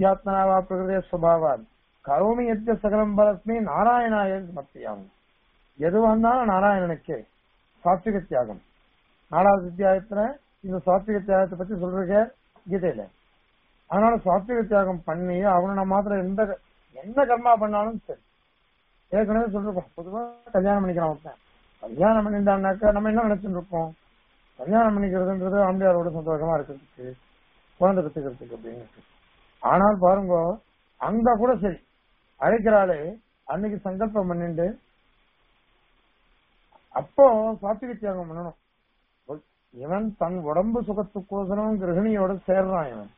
புத்தியாத்மனாவா பிரகிருதே சுபாவான் கரோமி எத்திய சகலம் பலஸ்மே நாராயணாய மத்தியாகும் எதுவா இருந்தாலும் நாராயணனுக்கு சாத்விக தியாகம் நாலாவது அத்தியாயத்துல இந்த சாத்விக தியாகத்தை பத்தி சொல்றீங்க கீதையில அதனால சாத்விக தியாகம் பண்ணி அவனை மாத்திரம் எந்த என்ன கர்மா பண்ணாலும் சரி ஏற்கனவே சொல்லிருக்கோம் பொதுவா கல்யாணம் பண்ணிக்கிறான் ஒருத்தன் கல்யாணம் பண்ணிட்டான்னாக்கா நம்ம என்ன நினைச்சுட்டு இருப்போம் கல்யாணம் பண்ணிக்கிறதுன்றது ஆம்பியாரோட சந்தோஷமா இருக்கிறதுக்கு குழந்தை பெற்றுக்கிறதுக்கு அப்படின்னு ஆனால் பாருங்க அங்க கூட சரி அழைக்கிறாளே அன்னைக்கு சங்கல்பம் பண்ணிட்டு அப்போ சாத்விக தியாகம் பண்ணணும் இவன் தன் உடம்பு சுகத்துக்கோசரம் கிரகிணியோட சேர்றான் இவன்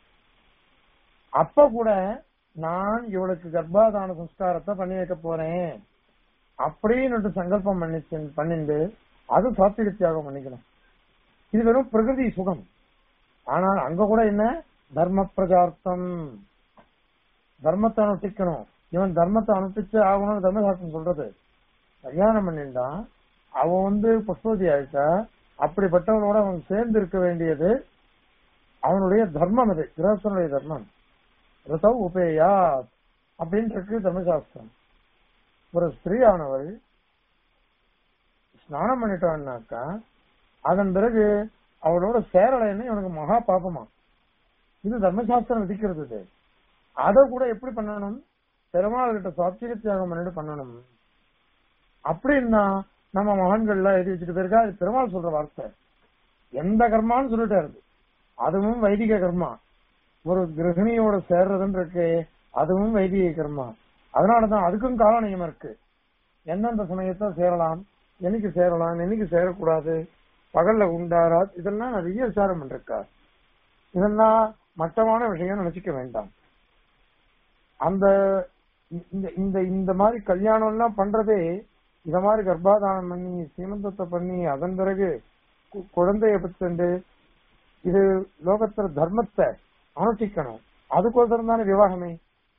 அப்ப கூட நான் இவளுக்கு கர்ப்பாதான சம்ஸ்காரத்தை பண்ணி வைக்க போறேன் அப்படின்னு சங்கல்பம் பண்ணிச்சு பண்ணிண்டு அது சாத்விக தியாகம் பண்ணிக்கணும் இது வெறும் பிரகிருதி சுகம் ஆனால் அங்க கூட என்ன தர்ம பிரஜார்த்தம் தர்மத்தை அனுஷ்டிக்கணும் இவன் தர்மத்தை அனுஷ்டிச்சு ஆகணும்னு தர்மசாஸ்திரம் சொல்றது கல்யாணம் பண்ணிட்டான் அவன் வந்து புஷ்பவதி ஆயிட்டா அப்படிப்பட்டவனோட அவன் சேர்ந்து இருக்க வேண்டியது அவனுடைய தர்மம் அது கிரகஸ்தனுடைய தர்மம் ரிதவ் உபேயா அப்படின்னு இருக்கு தர்மசாஸ்திரம் ஒரு ஸ்திரீ ஆனவள் ஸ்நானம் பண்ணிட்டான்னாக்கா அதன் பிறகு அவளோட சேரலைன்னு இவனுக்கு மகா பாபமா இது தர்மசாஸ்திரம் விதிக்கிறது இது அதை கூட எப்படி பண்ணணும் பெருமாள் கிட்ட சாத்விக தியாகம் பண்ணிட்டு பண்ணணும் அப்படின்னா நம்ம மகன்கள்லாம் எழுதி வச்சுட்டு போயிருக்கா அது பெருமாள் சொல்ற வார்த்தை எந்த கர்மான்னு சொல்லிட்டாரு அதுவும் வைதிக கர்மா ஒரு கிரகிணியோட சேர்றதுன்னு இருக்கு அதுவும் வைதிக கர்மா அதனாலதான் அதுக்கும் கால நியமம் இருக்கு எந்தெந்த சமயத்தை சேரலாம் என்னைக்கு சேரலாம் என்னைக்கு சேரக்கூடாது பகல்ல உண்டாரா இதெல்லாம் நிறைய விசாரம் பண்ணிருக்கா இதெல்லாம் மட்டமான விஷயம் நினைச்சுக்க வேண்டாம் அந்த இந்த இந்த இந்த மாதிரி கல்யாணம் எல்லாம் பண்றதே இத மாதிரி கர்ப்பாதானம் பண்ணி சீமந்தத்தை பண்ணி அதன் பிறகு கு- குழந்தைய பெற்று இது லோகத்துல தர்மத்தை அனுஷ்டிக்கணும் அதுக்கோசரம் தானே விவாகமே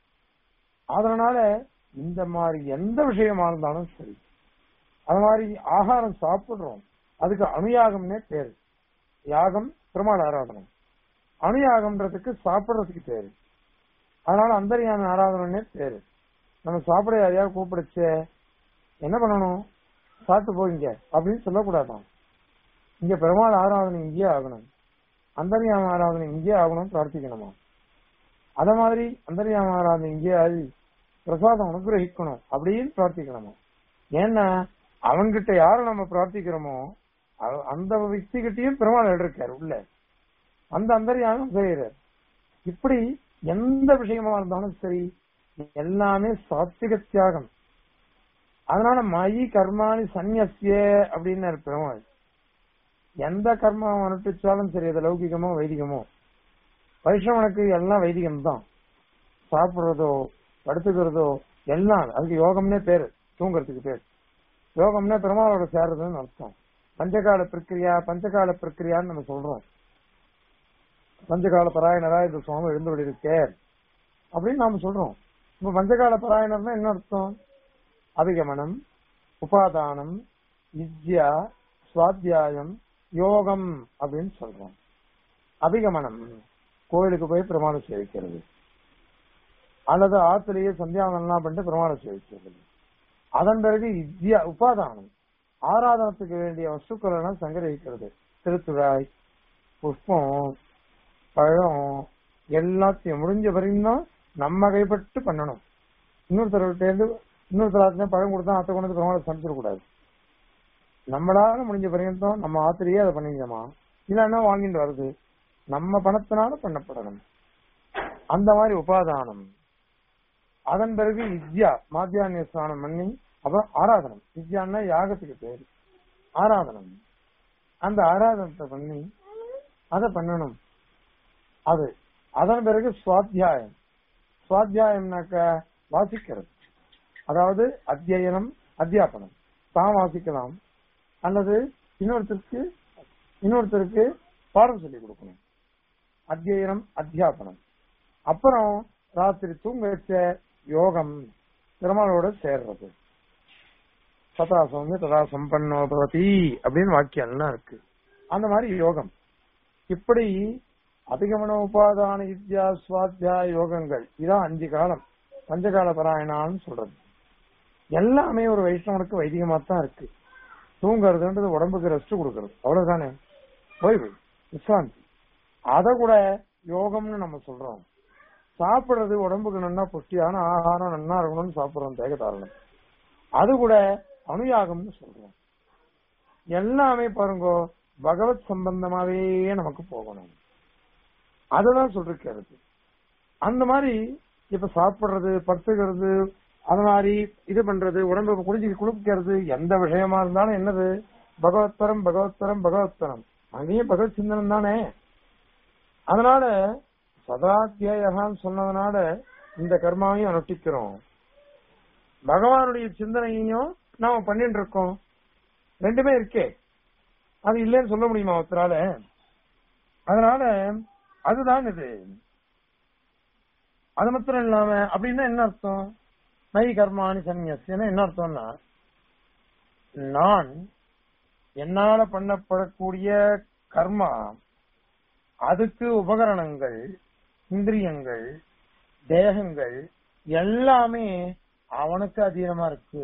அதனால இந்த மாதிரி எந்த விஷயமா இருந்தாலும் சரி அது மாதிரி ஆகாரம் சாப்பிடுறோம் அதுக்கு அனுயாகம்னே பேரு யாகம் பெருமாள் ஆராதனம் அனுயாகம்ன்றதுக்கு சாப்பிடுறதுக்கு பேரு அதனால அந்தரியான ஆராதனே பேரு நம்ம சாப்பிட யாரையாவது கூப்பிடுச்சு என்ன பண்ணணும் சாப்பிட்டு போயிங்க அப்படின்னு சொல்லக்கூடாதான் இங்க பெருமாள் ஆராதனை இங்கேயே ஆகணும் அந்தரியாம ஆராதனை இங்கேயே ஆகணும் பிரார்த்திக்கணுமா அத மாதிரி அந்தரியாம ஆராதனை இங்கேயே ஆகி பிரசாதம் அனுகிரகிக்கணும் அப்படின்னு பிரார்த்திக்கணுமா ஏன்னா அவன்கிட்ட யாரை நம்ம பிரார்த்திக்கிறோமோ அவ- அந்த വ്യക്തി கிட்டயும் பெருமாள் இருக்காரு உள்ள அந்த அந்தரியாமம் செய்யறார் இப்படி எந்த விஷயமா இருந்தாலும் சரி எல்லாமே சாத்விக தியாகம் அதனால மயி கர்மாணி சந்நியசிய அப்படின்னு பெருமாள் எந்த கர்மாவை அனுஷ்டிச்சாலும் சரி அது லௌகிகமோ வைதிகமோ வைஷ்ணவனுக்கு எல்லாம் வைதிகம் தான் சாப்பிடுறதோ படுத்துக்கிறதோ எல்லாம் அதுக்கு யோகம்னே பேரு தூங்குறதுக்கு பேர் யோகம்னா பெருமாளோட சேர்றதுன்னு அர்த்தம் பஞ்சகால பிரக்கிரியா பஞ்சகால பிரக்கிரியான்னு நம்ம சொல்றோம் பஞ்சகால பராயணரா இந்த சுவாமி எழுந்து இருக்கார் அப்படின்னு நாம சொல்றோம் இப்ப பஞ்சகால பராயணர்னா என்ன அர்த்தம் அபிகமனம் உபாதானம் வித்யா சுவாத்தியாயம் யோகம் அப்படின்னு சொல்றோம் அபிகமனம் கோயிலுக்கு போய் பிரமாணம் சேவிக்கிறது அல்லது ஆத்திலேயே சந்தியாவனம்லாம் பண்ணிட்டு பிரமாணம் சேவிக்கிறது அதன் பிறகு வித்யா உபாதானம் ஆராதனத்துக்கு வேண்டிய வஸ்துக்கள் எல்லாம் சங்கரிக்கிறது திருத்துழாய் புஷ்பம் பழம் எல்லாத்தையும் முடிஞ்ச வரையும் தான் நம்ம கைப்பட்டு பண்ணணும் இன்னொருத்தர்கிட்ட இருந்து இன்னொருத்தர் பழம் கொடுத்தா அத்தை கொண்டு வந்து பிரமாணம் சமைச்சிடக்கூடாது நம்மளால முடிஞ்ச பரியந்தம் நம்ம ஆத்திரியே அதை பண்ணிக்கலாமா இல்லைன்னா வாங்கிட்டு வருது நம்ம பணத்தினால பண்ணப்படணும் அந்த மாதிரி உபாதானம் அதன் பிறகு வித்யா மாத்தியானிய ஸ்நானம் பண்ணி அப்புறம் ஆராதனம் வித்யான்னா யாகத்துக்கு பேரு ஆராதனம் அந்த ஆராதனத்தை பண்ணி அதை பண்ணணும் அது அதன் பிறகு சுவாத்தியாயம் சுவாத்தியாயம்னாக்க வாசிக்கிறது அதாவது அத்தியனம் அத்தியாபனம் தான் வாசிக்கலாம் அல்லது இன்னொருத்தருக்கு இன்னொருத்தருக்கு பாடம் சொல்லி கொடுக்கணும் அத்தியனம் அத்தியாபனம் அப்புறம் ராத்திரி தூங்க வச்ச யோகம் பெருமாளோட சேர்றது ததா சௌமிய ததா சம்பன்னோ பவதி அப்படின்னு வாக்கியம்லாம் இருக்கு அந்த மாதிரி யோகம் இப்படி அதிகமன உபாதான வித்யா சுவாத்தியா யோகங்கள் இதான் அஞ்சு காலம் பஞ்சகால பராயணான்னு சொல்றது எல்லாமே ஒரு வைஷ்ணவனுக்கு வைதிகமா தான் இருக்கு தூங்குறதுன்றது உடம்புக்கு ரெஸ்ட் கொடுக்கறது அவ்வளவுதானே ஓய்வு விசாந்தி அத கூட யோகம்னு நம்ம சொல்றோம் சாப்பிடுறது உடம்புக்கு நன்னா புஷ்டியான ஆகாரம் நன்னா இருக்கணும்னு சாப்பிடுறோம் தேக தாரணம் அது கூட அனுயாகம்னு சொல்றோம் எல்லாமே பாருங்க பகவத் சம்பந்தமாவே நமக்கு போகணும் அதுதான் சொல்லிருக்கிறது அந்த மாதிரி இப்ப சாப்பிடுறது படுத்துக்கிறது அது மாதிரி இது பண்றது உடம்பு குளிச்சு குளிக்கிறது எந்த விஷயமா இருந்தாலும் என்னது பகவத்பரம் பகவத்பரம் பகவத்பரம் அங்கேயும் பகவத் சிந்தனம் தானே அதனால சதாத்தியாயகான்னு சொன்னதுனால இந்த கர்மாவையும் அனுஷ்டிக்கிறோம் பகவானுடைய சிந்தனையையும் நாம பண்ணிட்டு இருக்கோம் ரெண்டுமே இருக்கே அது இல்லைன்னு சொல்ல முடியுமா ஒருத்தரால அதனால அதுதான் இது அது மாத்திரம் இல்லாம அப்படின்னா என்ன அர்த்தம் மை கர்மானி சன்னியசியன்னா என்ன அர்த்தம்னா நான் என்னால பண்ணப்படக்கூடிய கர்மா அதுக்கு உபகரணங்கள் இந்திரியங்கள் தேகங்கள் எல்லாமே அவனுக்கு அதீனமா இருக்கு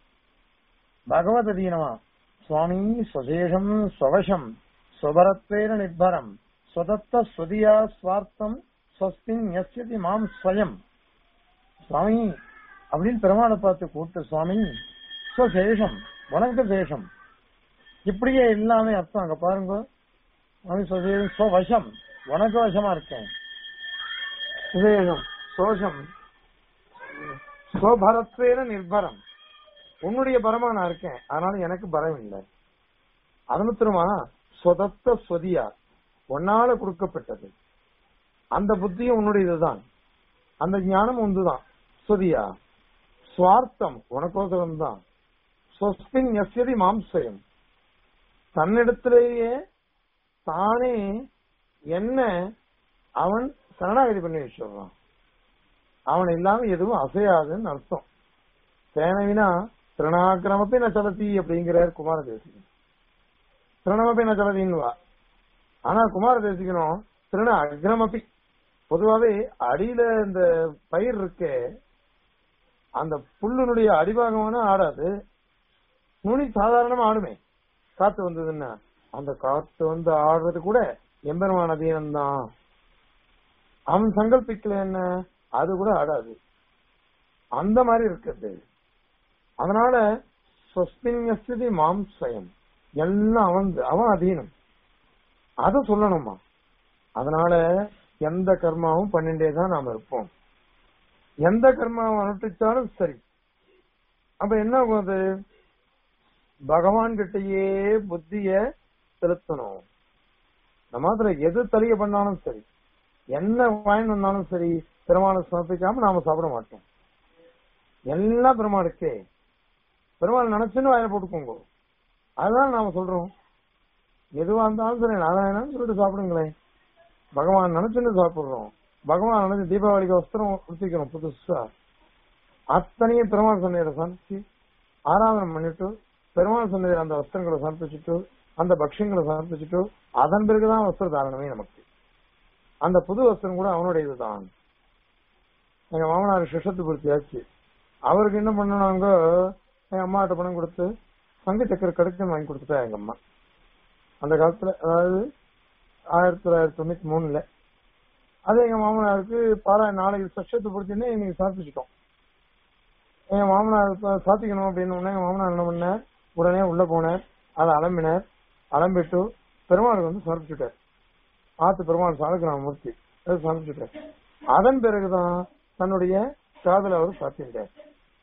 பகவத் அதீனமா சுவாமி சுசேஷம் ஸ்வவசம் ஸ்வபரத்வேன நிர்பரம் ஸ்வதத்த ஸ்வதியா ஸ்வார்த்தம் ஸ்வஸ்தின் யஸ்யதி மாம் ஸ்வயம் சுவாமி அப்படின்னு பெருமாளை பார்த்து கூப்பிட்டு சுவாமி ஸ்வசேஷம் உனக்கு சேஷம் இப்படியே எல்லாமே அர்த்தம் அங்க பாருங்க சுவாமி சுசேஷம் ஸ்வவசம் உனக்கு வசமா இருக்கேன் சுசேஷம் சோஷம் ஸ்வபரத்வேன நிர்பரம் உன்னுடைய பரமா நான் இருக்கேன் அதனால எனக்கு பரம் இல்லை அது மாத்திரமா சொதத்த சொதியா உன்னால கொடுக்கப்பட்டது அந்த புத்தியும் உன்னுடையதுதான் அந்த ஞானம் ஒன்றுதான் சொதியா சுவார்த்தம் உனக்கோசரம் தான் ஸ்வஸ்மின் எஸ்யதி மாம்சயம் தன்னிடத்திலேயே தானே என்ன அவன் சரணாகதி பண்ணி வச்சிடுறான் அவன் இல்லாம எதுவும் அசையாதுன்னு அர்த்தம் சேனவினா திருணாக்கிரமப்பி ந சலதி அப்படிங்கிறார் குமார தேசிகன் திருணமப்பி ந சலதின்னுவா ஆனா குமார தேசிகனும் திருண அக்ரமப்பி பொதுவாவே அடியில இந்த பயிர் இருக்கே அந்த புல்லுனுடைய அடிபாகமான ஆடாது நுனி சாதாரணமா ஆடுமே காத்து வந்ததுன்னா அந்த காத்து வந்து ஆடுறது கூட எம்பெருமான அதீனம்தான் அவன் சங்கல்பிக்கல என்ன அது கூட ஆடாது அந்த மாதிரி இருக்குது அதனால சொஸ்தின்யஸ்தி மாம் ஸ்வயம் எல்லாம் அவன் அவன் அதீனம் அத சொல்லணுமா அதனால எந்த கர்மாவும் பண்ணிட்டே தான் நாம இருப்போம் எந்த கர்மாவும் அனுஷ்டிச்சாலும் சரி அப்ப என்ன ஆகும் அது பகவான் கிட்டயே புத்திய செலுத்தணும் நம்ம அதுல எது தலிய பண்ணாலும் சரி என்ன வாங்கி வந்தாலும் சரி பெருமாளை சமர்ப்பிக்காம நாம சாப்பிட மாட்டோம் எல்லாம் பெருமாளுக்கே பெருமாள் நினைச்சுன்னு வாயில போட்டுக்கோங்க அதுதான் நாம சொல்றோம் எதுவா இருந்தாலும் சரி நாராயணன் சொல்லிட்டு சாப்பிடுங்களேன் பகவான் நினைச்சுன்னு சாப்பிடுறோம் பகவான் நினைச்சு தீபாவளிக்கு வஸ்திரம் கொடுத்திக்கிறோம் புதுசா அத்தனையும் பெருமாள் சந்தையில சமைச்சு ஆராதனை பண்ணிட்டு பெருமாள் சந்தையில அந்த வஸ்திரங்களை சமர்ப்பிச்சுட்டு அந்த பக்ஷங்களை சமர்ப்பிச்சுட்டு அதன் பிறகுதான் வஸ்திர தாரணமே நமக்கு அந்த புது வஸ்திரம் கூட அவனுடைய இதுதான் எங்க மாமனார் சிஷத்து பூர்த்தியாச்சு அவருக்கு என்ன பண்ணனாங்க எங்க அம்மாட்ட பணம் கொடுத்து சங்க சக்கர கடுக்கம் வாங்கி கொடுத்துட்டா எங்க அம்மா அந்த காலத்துல அதாவது ஆயிரத்தி தொள்ளாயிரத்தி தொண்ணூத்தி மூணுல அது எங்க மாமனாருக்கு பாரா நாளைக்கு சஷத்து பூர்த்தின்னு இன்னைக்கு சாப்பிட்டுட்டோம் எங்க மாமனார் இப்ப சாத்திக்கணும் அப்படின்னு உடனே எங்க மாமனார் என்ன பண்ணார் உடனே உள்ள போனார் அதை அலம்பினார் அலம்பிட்டு பெருமாளுக்கு வந்து சமர்ப்பிச்சுட்டார் ஆத்து பெருமாள் சாலக்கிராம மூர்த்தி அது சமர்ப்பிச்சுட்டார் அதன் பிறகுதான் தன்னுடைய காதல அவர் சாத்திட்டார்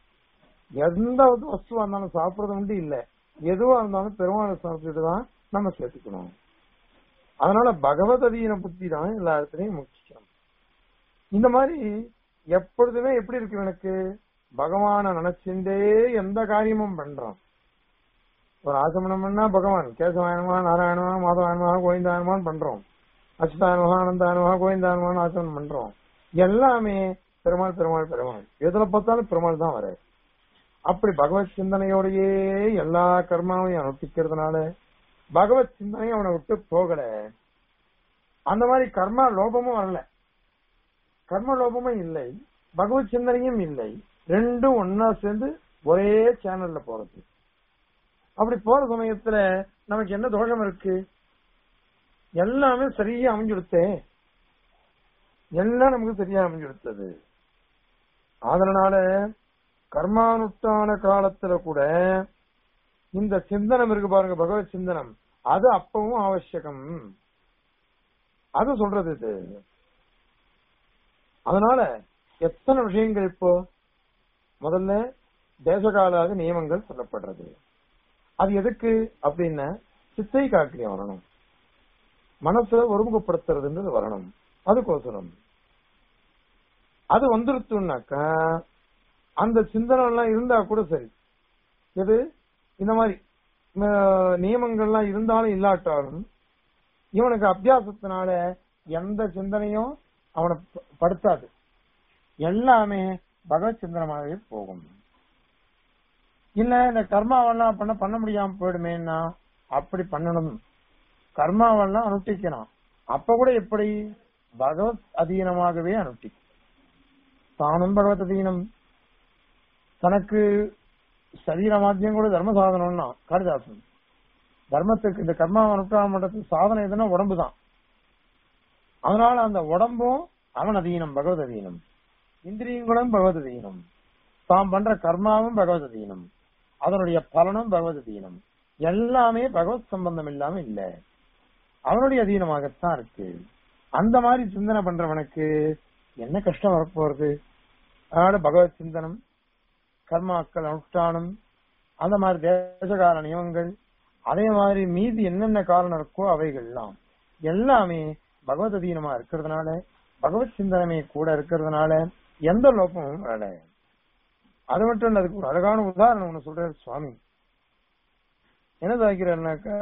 எந்த வஸ்துவா இருந்தாலும் சாப்பிடுறது உண்டு இல்ல எதுவா இருந்தாலும் பெருமாளை சமர்ப்பிச்சுட்டு தான் நம்ம சேர்த்துக்கணும் அதனால பகவத் அதீன புத்தி தான் எல்லா இடத்துலயும் முக்கியம் இந்த மாதிரி எப்பொழுதுமே எப்படி இருக்கு எனக்கு பகவான நினைச்சுட்டே எந்த காரியமும் பண்றான் ஒரு ஆசமனம் பண்ணா பகவான் கேசவாயனமா நாராயணமா மாதவாயனமா கோவிந்தாயனமான்னு பண்றோம் அச்சுதாயனமா ஆனந்தாயனமா கோவிந்தாயனமான்னு ஆசமனம் பண்றோம் எல்லாமே பெருமாள் பெருமாள் பெருமாள் எதுல பார்த்தாலும் பெருமாள் தான் வர அப்படி பகவத் சிந்தனையோடயே எல்லா கர்மாவையும் அனுஷ்டிக்கிறதுனால பகவத் சிந்தனையும் அவனை விட்டு போகல அந்த மாதிரி கர்மா லோபமும் வரல கர்ம லோபமும் இல்லை பகவத் சிந்தனையும் இல்லை ரெண்டும் ஒன்னா சேர்ந்து ஒரே சேனல்ல போறது அப்படி போற சமயத்துல நமக்கு என்ன தோஷம் இருக்கு எல்லாமே சரியா அமைஞ்சுடுத்தே எல்லாம் நமக்கு சரியா அமைஞ்சுடுத்தது அதனால கர்மானுஷ்டான காலத்துல கூட இந்த சிந்தனம் இருக்கு பாருங்க பகவத் சிந்தனம் அது அப்பவும் அவசியகம் அது சொல்றது இது அதனால எத்தனை விஷயங்கள் இப்போ முதல்ல தேசகாலாக நியமங்கள் சொல்லப்படுறது அது எதுக்கு அப்படின்னா சித்தை காக்கியம் வரணும் மனசை ஒருமுகப்படுத்துறதுன்றது வரணும் அதுக்கோசரம் அது வந்துருத்துனாக்கா அந்த சிந்தனை எல்லாம் இருந்தா கூட சரி எது இந்த மாதிரி அஹ், நியமங்கள்லாம் இருந்தாலும் இல்லாட்டாலும் இவனுக்கு அபியாசத்தினால எந்த சிந்தனையும் அவனை ப- படுத்தாது எல்லாமே பகவத் சிந்தனமாகவே போகும் இல்ல இந்த கர்மாவெல்லாம் பண்ண பண்ண முடியாம போயிடுமேன்னா அப்படி பண்ணணும் கர்மாவெல்லாம் அனுஷ்டிக்கணும் அப்ப கூட எப்படி பகவத் அதீனமாகவே அனுஷ்டிக்கும் தானும் பகவத் அதீனம் தனக்கு சரீரமாத்தியம் கூட தர்ம சாதனம்னா காளிதாசன் தர்மத்துக்கு இந்த கர்மா அனுஷ்டானம் பண்றதுக்கு சாதனம் எதுனா உடம்பு தான் அதனால அந்த உடம்பும் அவன் அதீனம் பகவத் அதீனம் இந்திரியங்களும் பகவத் அதீனம் தாம் பண்ற கர்மாவும் பகவத் அதீனம் அதனுடைய பலனும் பகவத் அதீனம் எல்லாமே பகவத் சம்பந்தம் இல்லாம இல்ல அவனுடைய அதீனமாகத்தான் இருக்கு அந்த மாதிரி சிந்தனை பண்றவனுக்கு என்ன கஷ்டம் வரப்போறது அதனால பகவத் சிந்தனம் கர்மாக்கள் அனுஷ்டானம் அந்த மாதிரி தேசகால நியமங்கள் அதே மாதிரி மீதி என்னென்ன காரணம் இருக்கோ அவைகள்லாம் எல்லாமே பகவத் அதீனமா இருக்கிறதுனால பகவத் சிந்தனமே கூட இருக்கிறதுனால எந்த லோபமும் வரல அது மட்டும் இல்ல அதுக்கு ஒரு அழகான உதாரணம் ஒண்ணு சொல்றாரு சுவாமி என்ன சாய்க்கிறாருனாக்கா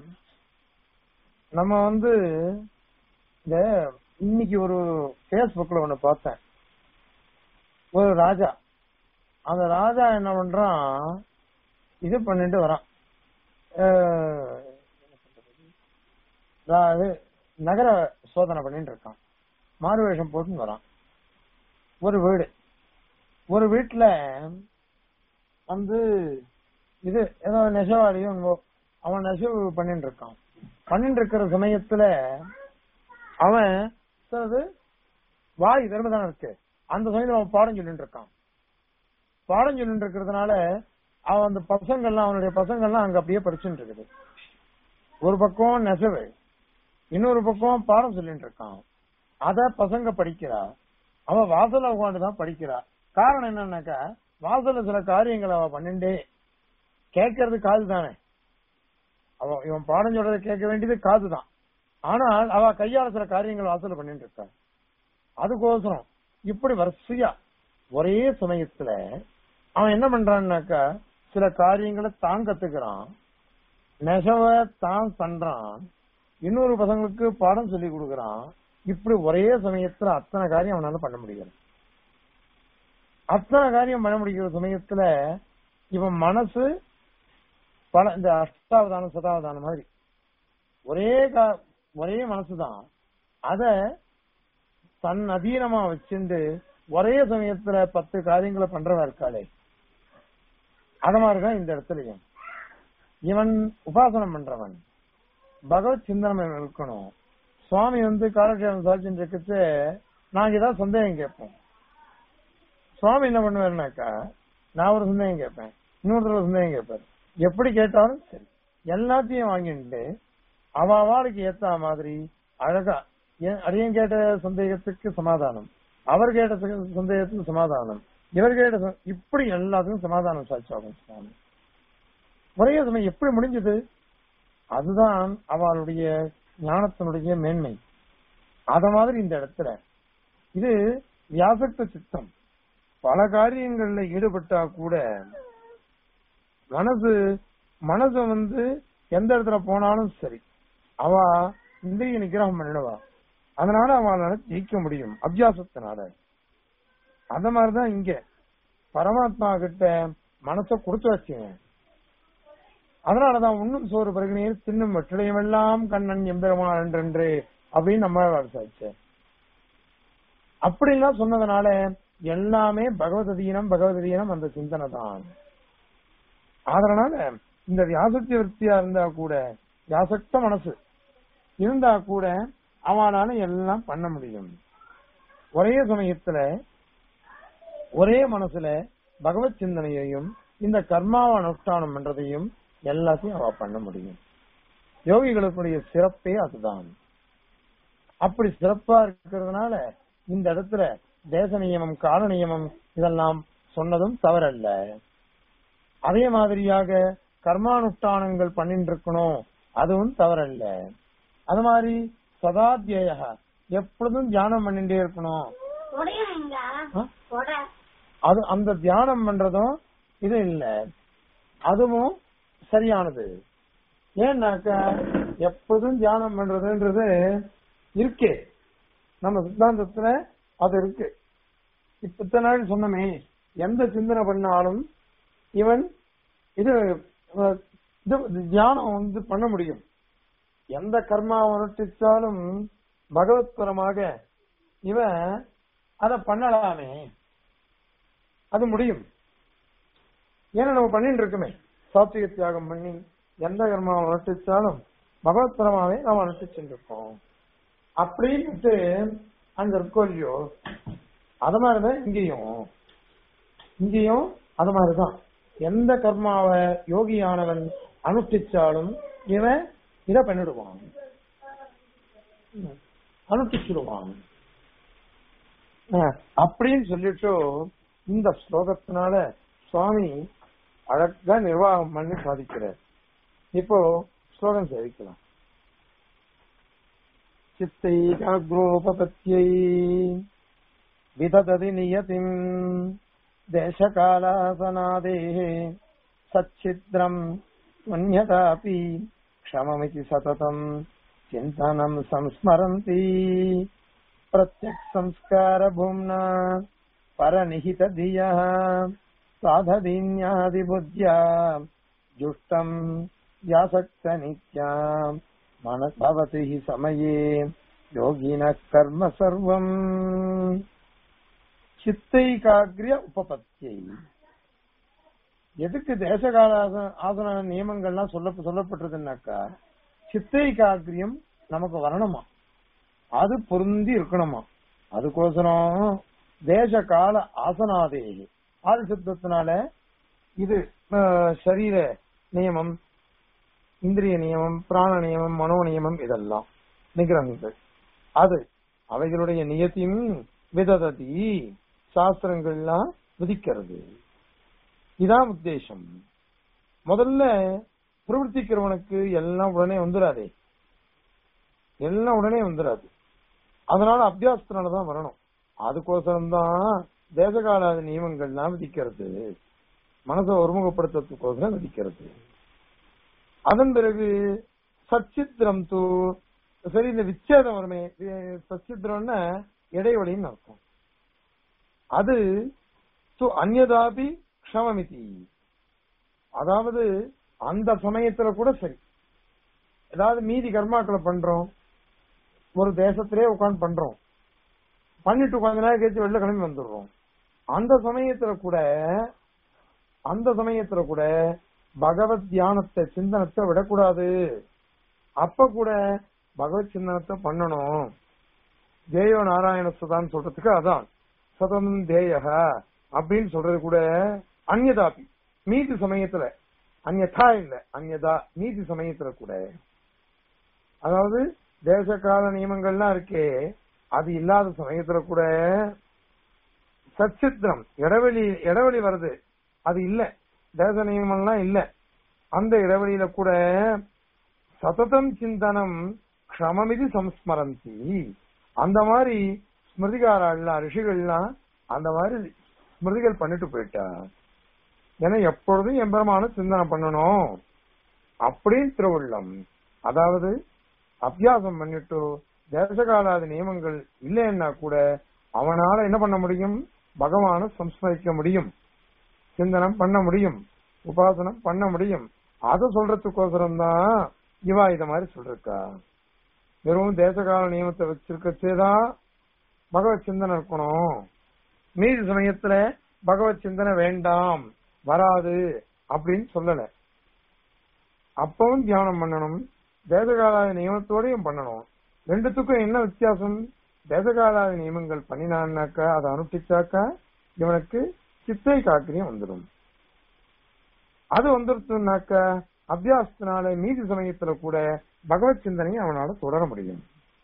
நம்ம வந்து இந்த இன்னைக்கு ஒரு பேஸ்புக்ல ஒண்ணு பார்த்தேன் ஒரு ராஜா அந்த ராஜா என்ன பண்றான் இது பண்ணிட்டு வரான் அஹ், அதாவது நகர சோதனை பண்ணிட்டு இருக்கான் மாறுவேஷம் போட்டுன்னு வரான் ஒரு வீடு ஒரு வீட்டுல வந்து இது ஏதோ நெசவாளியும் என்னவோ, அவன் நெசவு பண்ணிட்டு இருக்கான் பண்ணிட்டு இருக்கிற சமயத்துல அவன் சிலது வாய் திறமைதானே இருக்கு அந்த சமயத்துல அவன் பாடம் சொல்லிட்டு இருக்கான் பாடம் சொல்லிட்டு இருக்கிறதுனால அவன் அந்த பசங்கள்லாம் அவனுடைய பசங்கள்லாம் அங்க அப்படியே படிச்சுட்டு இருக்குது ஒரு பக்கம் நெசவு இன்னொரு பக்கம் பாடம் சொல்லிட்டு இருக்கான் அத பசங்க படிக்கிறா அவ வாசல்ல உட்காந்துதான் படிக்கிறா காரணம் என்னன்னாக்கா வாசல்ல சில காரியங்கள் அவ பண்ணிண்டே கேட்கறது காது தானே அவ இவன் பாடம் சொல்றதை கேட்க வேண்டியது காது தான் ஆனால் அவ கையால சில காரியங்கள் வாசல்ல பண்ணிட்டு இருக்கா அதுக்கோசரம் இப்படி வரிசையா ஒரே சமயத்துல அவன் என்ன பண்றான்னாக்கா சில காரியங்களை தான் கத்துக்கிறான் நெசவ தான் பண்றான் இன்னொரு பசங்களுக்கு பாடம் சொல்லி கொடுக்கறான் இப்படி ஒரே சமயத்துல அத்தனை காரியம் அவனால பண்ண முடியாது அத்தனை காரியம் பண்ண முடிக்கிற சமயத்துல இவன் மனசு பல இந்த அஷ்டாவதானம் சதாவதானம் மாதிரி ஒரே கா- ஒரே மனசுதான் அத தன் அதீனமா வச்சுண்டு ஒரே சமயத்துல பத்து காரியங்களை பண்றவன் இருக்காளே அத மாதிரிதான் இந்த இடத்துலயும் இவன் உபாசனம் பண்றவன் பகவத் சிந்தனம் இவன் இருக்கணும் சுவாமி வந்து காலக்ஷேபம் சாட்சின்னு இருக்கச்சு நாங்க ஏதாவது சந்தேகம் கேட்போம் சுவாமி என்ன பண்ணுவாருனாக்கா நான் ஒரு சந்தேகம் கேட்பேன் இன்னொருத்தர் ஒரு சந்தேகம் கேட்பாரு எப்படி கேட்டாலும் சரி எல்லாத்தையும் வாங்கிட்டு அவ அவளுக்கு ஏத்த மாதிரி அழகா ஏன் அடியன் கேட்ட சந்தேகத்துக்கு சமாதானம் அவர் கேட்ட ச- சந்தேகத்துக்கு சமாதானம் இவர் கேட்ட ச- இப்படி எல்லாத்துக்கும் சமாதானம் சாட்சியாகும் சுவாமி ஒரே சமயம் எப்படி முடிஞ்சது அதுதான் அவளுடைய ஞானத்தினுடைய மேன்மை அத மாதிரி இந்த இடத்துல இது வியாசக்த சித்தம் பல காரியங்கள்ல ஈடுபட்டா கூட மனசு மனசு வந்து எந்த இடத்துல போனாலும் சரி அவ இந்திரிய நிகிரகம் பண்ணிடுவா அதனால அவளால ஜெயிக்க முடியும் அபியாசத்தினால அந்த மாதிரிதான் இங்க பரமாத்மா கிட்ட மனச கொடுத்து வச்சுங்க அதனாலதான் உண்ணும் சோறு பிறகு நீர் தின்னும் வெற்றிலையும் எல்லாம் கண்ணன் எம்பெருமா என்றென்று அப்படின்னு நம்ம விசாரிச்ச அப்படின்லாம் சொன்னதுனால எல்லாமே பகவதீனம் பகவதீனம் அந்த சிந்தனை தான் அதனால இந்த வியாசக்தி விற்த்தியா இருந்தா கூட வியாசக்த மனசு இருந்தா கூட அவனால எல்லாம் பண்ண முடியும் ஒரே சமயத்துல ஒரே மனசுல பகவத் சிந்தனையையும் இந்த கர்மாவை அனுஷ்டானம் பண்றதையும் எல்லாத்தையும் அவ பண்ண முடியும் யோகிகளுக்குடைய சிறப்பே அதுதான் அப்படி சிறப்பா இருக்கிறதுனால இந்த இடத்துல தேச நியமம் கால நியமம் இதெல்லாம் சொன்னதும் தவறல்ல அதே மாதிரியாக கர்மானுஷ்டானங்கள் பண்ணிட்டு இருக்கணும் அதுவும் தவறல்ல அது மாதிரி சதாத்திய எப்பொழுதும் தியானம் பண்ணிட்டே இருக்கணும் ஆ? அது அந்த தியானம் பண்றதும் இது இல்ல அதுவும் சரியானது ஏன்னாக்கா எப்போதும் தியானம் பண்றதுன்றது இருக்கே நம்ம சித்தாந்தத்துல அது இருக்கு இப்ப இத்தனை நாள் சொன்னமே எந்த சிந்தனை பண்ணாலும் இவன் இது அஹ், இது தியானம் வந்து பண்ண முடியும் எந்த கர்மாவை அனுஷ்டிச்சாலும் பகவத்பரமாக இவன் அதை பண்ணலாமே அது முடியும் ஏன்னா நம்ம பண்ணிட்டு இருக்கோமே சாத்விக தியாகம் பண்ணி எந்த கர்மாவை அனுஷ்டிச்சாலும் பகவத்பரமாவே நாம் அனுஷ்டிச்சுட்டு இருக்கோம் அப்படின்ட்டு அங்க இருக்கோம் இல்லையோ அது மாதிரிதான் இங்கேயும் இங்கேயும் அது மாதிரிதான் எந்த கர்மாவை யோகியானவன் அனுஷ்டிச்சாலும் இவன் இத பண்ணிடுவான் அனுஷ்டிச்சிடுவான் அஹ், அப்படின்னு சொல்லிட்டு இந்த ஸ்லோகத்தினால சுவாமி அழகா நிர்வாகம் பண்ணி சாதிக்கிறார் இப்போ ஸ்லோகம் சேவிக்கலாம் चित्तैकाग्रोपपत्यै विदधति नियतिम् देशकालासनादेः सच्छिद्रम् त्वन्यतापि क्षममिति सततम् चिन्तनम् संस्मरन्ति प्रत्यक्संस्कारभूम्ना परनिहितधियः साधदीन्यादिबुद्ध्या जुष्टम् व्यासक्तनित्या मनसभति हि समये योगिनः कर्म सर्वम् சித்தைகாகிரிய உபபத்தியை எதுக்கு தேசகால ஆசன- ஆசன நியமங்கள்லாம் சொல்ல சொல்லப்பட்டிருக்குன்னாக்கா சித்தைகாகிரியம் நமக்கு வரணுமா அது பொருந்தி இருக்கணுமா அதுக்கோசரம் தேச கால ஆசனாதே ஆதி சித்தத்தினால இது அஹ், சரீர நியமம் இந்திரிய நியமம் பிராண நியமம் மனோ நியமம் இதெல்லாம் நிகிரகங்கள் அது அவைகளுடைய நியத்தியும் விதததி சாஸ்திரங்கள்லாம் விதிக்கிறது இதான் உத்தேசம் முதல்ல பிரவர்த்திக்கிறவனுக்கு எல்லாம் உடனே வந்துடாதே எல்லாம் உடனே வந்துடாது அதனால அபியாசத்தினாலதான் வரணும் அதுக்கோசரம் தான் தேசகால நியமங்கள்லாம் விதிக்கிறது மனசை ஒருமுகப்படுத்துறதுக்கோசரம் விதிக்கிறது அதன் பிறகு சச்சித்திரம் தூ சரி இந்த விச்சேதம் வருமே வி- சச்சித்திரம்னா இடைவெளின்னு அர்த்தம் அது து அந்நதாபி க்ஷமமிதி அதாவது அந்த சமயத்துல கூட சரி ஏதாவது மீதி கர்மாக்களை பண்றோம் ஒரு தேசத்திலே உட்கார்ந்து பண்றோம் பண்ணிட்டு கொஞ்ச நேரம் கழிச்சு வெளில கிளம்பி வந்துடுறோம் அந்த சமயத்துல கூட அந்த சமயத்துல கூட பகவத் தியானத்தை சிந்தனத்தை விடக்கூடாது அப்ப கூட பகவத் சிந்தனத்தை பண்ணணும் தேயோ நாராயண சுதான்னு சொல்றதுக்கு அதான் சதம் தேயக அப்படின்னு சொல்றது கூட அந்யதாபி மீதி சமயத்துல அந்யதா இல்ல அந்யதா மீதி சமயத்துல கூட அதாவது தேச கால நியமங்கள்லாம் இருக்கே அது இல்லாத சமயத்துல கூட சச்சித்திரம் இடைவெளி இடைவெளி வருது அது இல்ல தேச நியமம்லாம் இல்ல அந்த இடைவெளியில கூட சததம் சிந்தனம் க்ஷமமிதி சம்ஸ்மரந்தி அந்த மாதிரி ஸ்மிருதிகாரெல்லாம் ரிஷிகள்லாம் அந்த மாதிரி ஸ்மிருதிகள் பண்ணிட்டு போயிட்டா ஏன்னா எப்பொழுதும் எம்பெருமான சிந்தனை பண்ணணும் அப்படின்னு திருவுள்ளம் அதாவது அபியாசம் பண்ணிட்டு தேசகாலாத நியமங்கள் இல்லைன்னா கூட அவனால என்ன பண்ண முடியும் பகவான சம்ஸ்மரிக்க முடியும் சிந்தனம் பண்ண முடியும் உபாசனம் பண்ண முடியும் அத சொல்றதுக்கோசரம் தான் இவா இத மாதிரி சொல்றா வெறும் தேசகால நியமத்தை வச்சிருக்கச்சேதான் பகவத் சிந்தனை இருக்கணும் மீதி சமயத்துல பகவத் சிந்தனை வேண்டாம் வராது அப்படின்னு சொல்லல அப்பவும் தியானம் பண்ணணும் வேதகாலாய நியமத்தோடையும் பண்ணணும் ரெண்டுத்துக்கும் என்ன வித்தியாசம் வேதகாலாய நியமங்கள் பண்ணினான்னாக்கா அதை அனுஷ்டிச்சாக்கா இவனுக்கு சித்தை காக்கிரியம் வந்துடும் அது வந்துருச்சுனாக்கா அபியாசத்தினால மீதி சமயத்துல கூட பகவத் சிந்தனையை அவனால தொடர முடியும்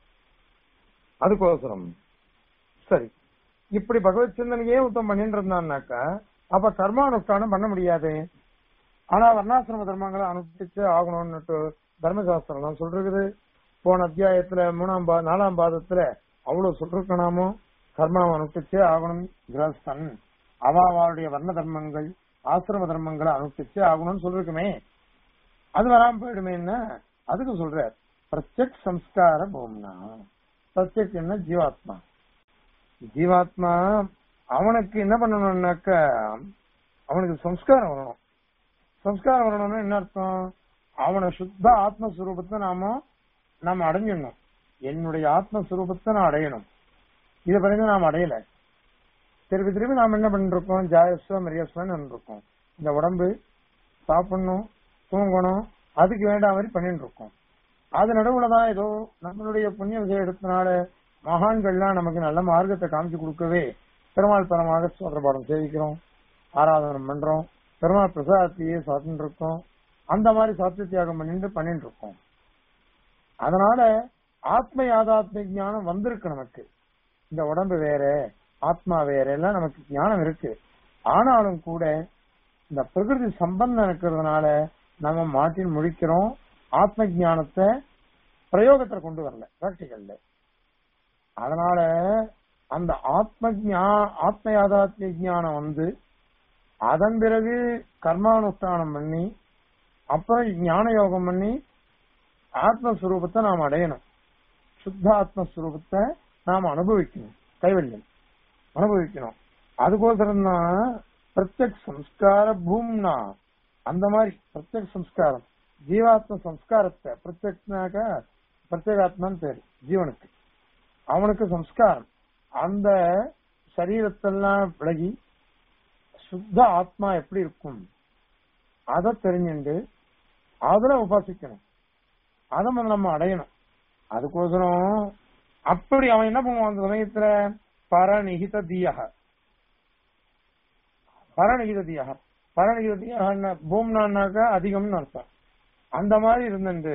அதுக்கோசரம் சரி இப்படி பகவத் சிந்தனையே உத்தம் பண்ணிட்டு இருந்தான்னாக்கா அப்ப கர்மானுஷ்டானம் பண்ண முடியாது ஆனா வர்ணாசிரம தர்மங்களை அனுஷ்டிச்சு ஆகணும்னுட்டு தர்மசாஸ்திரம் எல்லாம் சொல்றது போன அத்தியாயத்துல மூணாம் பா நாலாம் பாதத்துல அவ்வளவு சொல்லிருக்கணாமோ கர்மாவை அனுஷ்டிச்சே ஆகணும் கிரகஸ்தன் அவ அவளுடைய வர்ண தர்மங்கள் ஆசிரம தர்மங்களை அனுஷ்டிச்சே ஆகணும்னு சொல்லிருக்குமே அது வராம போயிடுமேன்னா அதுக்கு சொல்ற பிரத்யக் சம்ஸ்கார பூம்னா பிரத்யக் என்ன ஜீவாத்மா ஜீவாத்மா அவனுக்கு என்ன பண்ணணும்னாக்க அவனுக்கு சம்ஸ்காரம் வரணும் சம்ஸ்காரம் வரணும்னா என்ன அர்த்தம் அவனை சுத்த ஆத்மஸ்வரூபத்தை நாம நாம அடைஞ்சிடணும் என்னுடைய ஆத்மஸ்வரூபத்தை நான் அடையணும் இதை பிறகு நாம் அடையல திருப்பி திருப்பி நாம் என்ன பண்ணிட்டு இருக்கோம் ஜாயஸ்வ மரியஸ்வன்னு இருக்கோம் இந்த உடம்பு சாப்பிடணும் தூங்கணும் அதுக்கு வேண்டாம் மாதிரி பண்ணிட்டு இருக்கோம் அது நடுவுல தான் ஏதோ நம்மளுடைய புண்ணிய விஷயம் எடுத்தனால மகான்கள்லாம் நமக்கு நல்ல மார்க்கத்தை காமிச்சு கொடுக்கவே பெருமாள் பரமாக சோதரபாடம் சேவிக்கிறோம் ஆராதனம் பண்றோம் பெருமாள் பிரசாதத்தையே சாப்பிட்டு இருக்கோம் அந்த மாதிரி சாத்திய தியாகம் பண்ணிட்டு பண்ணிட்டு இருக்கோம் அதனால ஆத்ம யாதாத்ம ஞானம் வந்திருக்கு நமக்கு இந்த உடம்பு வேற ஆத்மா வேற எல்லாம் நமக்கு ஞானம் இருக்கு ஆனாலும் கூட இந்த பிரகிருதி சம்பந்தம் இருக்கிறதுனால நம்ம மாட்டின் முழிக்கிறோம் ஆத்ம ஞானத்தை பிரயோகத்துல கொண்டு வரல பிராக்டிகல்ல அதனால அந்த ஆத்ம ஞா ஆத்ம யாதாத்மிய ஞானம் வந்து அதன் பிறகு கர்மானுஷ்டானம் பண்ணி அப்புறம் ஞான யோகம் பண்ணி ஆத்மஸ்வரூபத்தை நாம் அடையணும் சுத்த ஆத்மஸ்வரூபத்தை நாம் அனுபவிக்கணும் கைவல்யம் அனுபவிக்கணும் அதுக்கோசரம் தான் பிரத்யக் சம்ஸ்கார பூம்னா அந்த மாதிரி பிரத்யக் சம்ஸ்காரம் ஜீவாத்ம சம்ஸ்காரத்தை பிரத்யக்னாக்க பிரத்யேகாத்மான்னு பேரு ஜீவனுக்கு அவனுக்கு சம்ஸ்காரம் அந்த சரீரத்தெல்லாம் விலகி சுத்த ஆத்மா எப்படி இருக்கும் அதை தெரிஞ்சுண்டு அதுல உபாசிக்கணும் அதை முதல்ல நம்ம அடையணும் அதுக்கோசரம் அப்படி அவன் என்ன பண்ணுவான் அந்த சமயத்துல பரநிகித தீயக பரநிகித தீயக பரநிகித தீயக பூம்னாக்கா அதிகம்னு அர்த்தம் அந்த மாதிரி இருந்துட்டு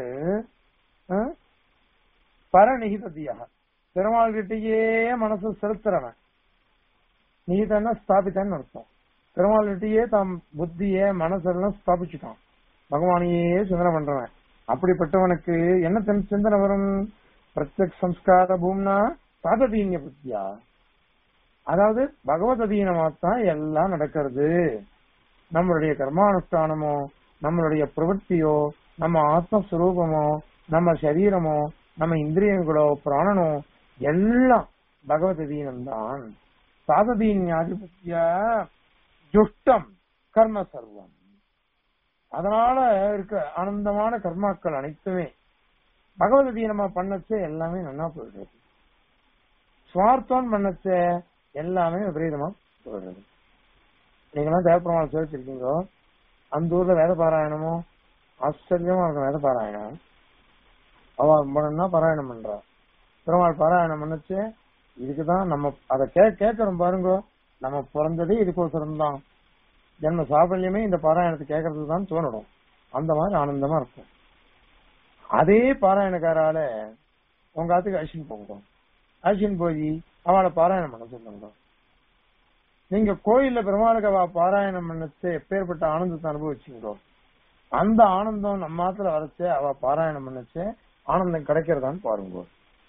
பரநிகித தீயக பெருமாள் கிட்டயே மனசு செலுத்துறவன் நீதன்னா ஸ்தாபித்தன்னு அர்த்தம் பெருமாள் கிட்டயே தாம் புத்திய மனசெல்லாம் ஸ்தாபிச்சுட்டான் பகவானையே சிந்தனை பண்றவன் அப்படிப்பட்டவனுக்கு என்ன தென் சிந்தனை வரும் பிரத்யக் சம்ஸ்கார பூம்னா சாததீன்ய புத்தியா அதாவது பகவத் அதீனமாத்தான் எல்லாம் நடக்கிறது நம்மளுடைய கர்மானுஷ்டானமோ நம்மளுடைய பிரவൃத்தியோ நம்ம ஆத்மஸ்வரூபமோ நம்ம சரீரமோ நம்ம இந்திரியங்களோ பிராணனோ எல்லாம் பகவத் அதீனம்தான் சாததீன்யாதிபத்திய ஜுஷ்டம் கர்ம சர்வம் அதனால இருக்க ஆனந்தமான கர்மாக்கள் அனைத்துமே பகவத் அதீனமா பண்ணச்சே எல்லாமே நல்லா போயிடுறது சுவார்த்தம் பண்ணச்சே எல்லாமே விபரீதமா போயிடுறது நீங்களாம் தேவப்பிரமாணம் சேவிச்சிருக்கீங்க அந்த ஊர்ல வேத பாராயணமோ ஆச்சரியமா இருக்கும் வேத பாராயணம் அவ பண்ணா பாராயணம் பண்றா பெருமாள் பாராயணம் பண்ணச்சு இதுக்குதான் நம்ம அதை கே கேட்கறோம் பாருங்க நம்ம பிறந்ததே இதுக்கோசரம் தான் ஜென்ம சாபல்யமே இந்த பாராயணத்தை கேட்கறதுக்கு தான் தோணிடும் அந்த மாதிரி ஆனந்தமா இருக்கும் அதே பாராயணக்காரால உங்க ஆத்துக்கு அழிச்சின்னு போங்க அழிச்சின்னு போய் அவளை பாராயணம் பண்ண சொல்லுங்க நீங்க கோயில்ல பெருமாளுக்கு அவ பாராயணம் பண்ணச்சு எப்பேற்பட்ட ஆனந்தத்தை அனுபவிச்சுங்கோ அந்த ஆனந்தம் நம்ம மாத்துல வரைச்சு அவ பாராயணம் பண்ணச்சு ஆனந்தம் கிடைக்கிறதான்னு பாருங்க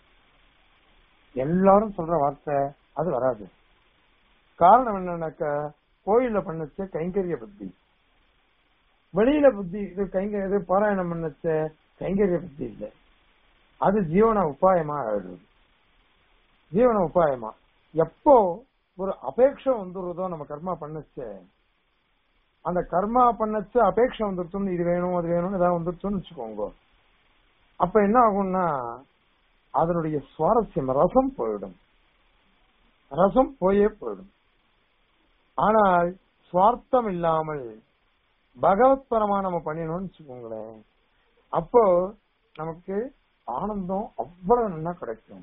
எல்லாரும் சொல்ற வார்த்தை அது வராது காரணம் என்னன்னாக்க கோயில்ல பண்ணச்ச கைங்கரிய புத்தி வெளியில புத்தி இது கைங்க இது பாராயணம் பண்ணச்ச கைங்கரிய புத்தி இல்லை அது ஜீவன உபாயமா ஆயிடுது ஜீவன உபாயமா எப்போ ஒரு அபேட்சை வந்துடுறதோ நம்ம கர்மா பண்ணச்ச அந்த கர்மா பண்ணச்ச அபேட்சை வந்துருச்சோம்னு இது வேணும் அது வேணும்னு ஏதாவது வந்துருச்சோம்னு வச்சுக்கோங்க அப்ப என்ன ஆகும்னா அதனுடைய சுவாரஸ்யம் ரசம் போயிடும் ரசம் போயே போயிடும் ஆனால் சுவார்த்தம் இல்லாமல் பகவத் பரமா நம்ம பண்ணினோம்னு வச்சுக்கோங்களேன் அப்போ நமக்கு ஆனந்தம் அவ்வளவு நல்லா கிடைக்கும்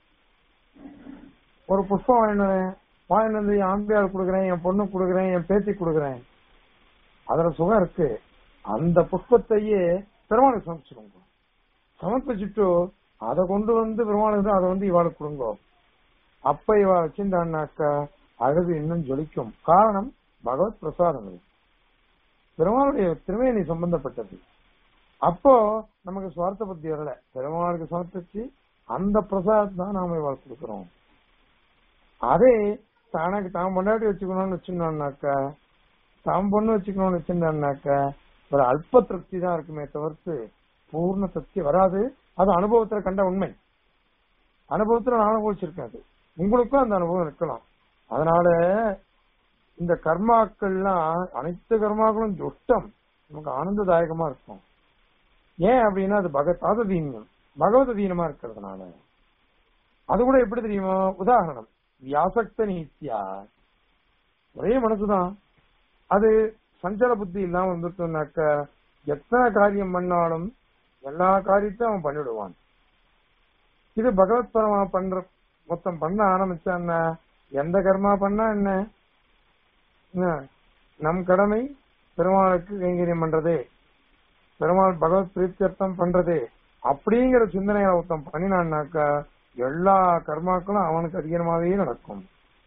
ஒரு புஷ்பம் வாங்கினு வாங்கிட்டு வந்து என் ஆம்பியார் கொடுக்குறேன் என் பொண்ணு கொடுக்குறேன் என் பேத்தி கொடுக்குறேன் அதுல சுகம் இருக்கு அந்த புஷ்பத்தையே பெருமாளுக்கு சமைச்சிருங்க சமர்ப்பிச்சுட்டு அதை கொண்டு வந்து பெருமாளுக்கு அதை வந்து இவாளுக்கு கொடுங்க அப்ப இவ வச்சிருந்தான்னாக்கா அழகு இன்னும் ஜொலிக்கும் காரணம் பகவத் பிரசாதம் இது பெருமாளுடைய திருமேனி சம்பந்தப்பட்டது அப்போ நமக்கு சுவார்த்த புத்தி வரல பெருமாளுக்கு சமர்ப்பிச்சு அந்த பிரசாதம் தான் நாம இவாளுக்கு கொடுக்கிறோம் அதே தனக்கு தான் பொண்டாட்டி வச்சுக்கணும்னு வச்சுக்கணும்னாக்கா தான் பொண்ணு வச்சுக்கணும்னு வச்சிருந்தான்னாக்கா ஒரு அல்ப திருப்தி தான் இருக்குமே தவிர்த்து பூர்ண திருப்தி வராது அது அனுபவத்துல கண்ட உண்மை அனுபவத்துல நான் அனுபவிச்சிருக்கேன் அது உங்களுக்கும் அந்த அனுபவம் இருக்கலாம் அதனால இந்த கர்மாக்கள்லாம் அனைத்து கர்மாக்களும் துஷ்டம் நமக்கு ஆனந்ததாயகமா இருக்கும் ஏன் அப்படின்னா அது பகவத் தீனம் பகவத தீனமா இருக்கிறதுனால அது கூட எப்படி தெரியுமா உதாரணம் வியாசக்த நீத்தியா ஒரே மனசுதான் அது சஞ்சல புத்தி இல்லாம வந்துட்டோம்னாக்க எத்தனை காரியம் பண்ணாலும் எல்லா காரியத்தையும் அவன் பண்ணிடுவான் இது பகவத் பரமா பண்ற மொத்தம் பண்ண ஆரம்பிச்சான்னா எந்த கர்மா பண்ணா என்ன என்ன? நம் கடமை பெருமாளுக்கு கைங்கரியம் பண்றதே பெருமாள் பகவத் பிரீத்தியர்த்தம் பண்றதே அப்படிங்கிற சிந்தனையை ஒருத்தன் பண்ணினான்னாக்கா எல்லா கர்மாக்களும் அவனுக்கு அதிகமாவே நடக்கும்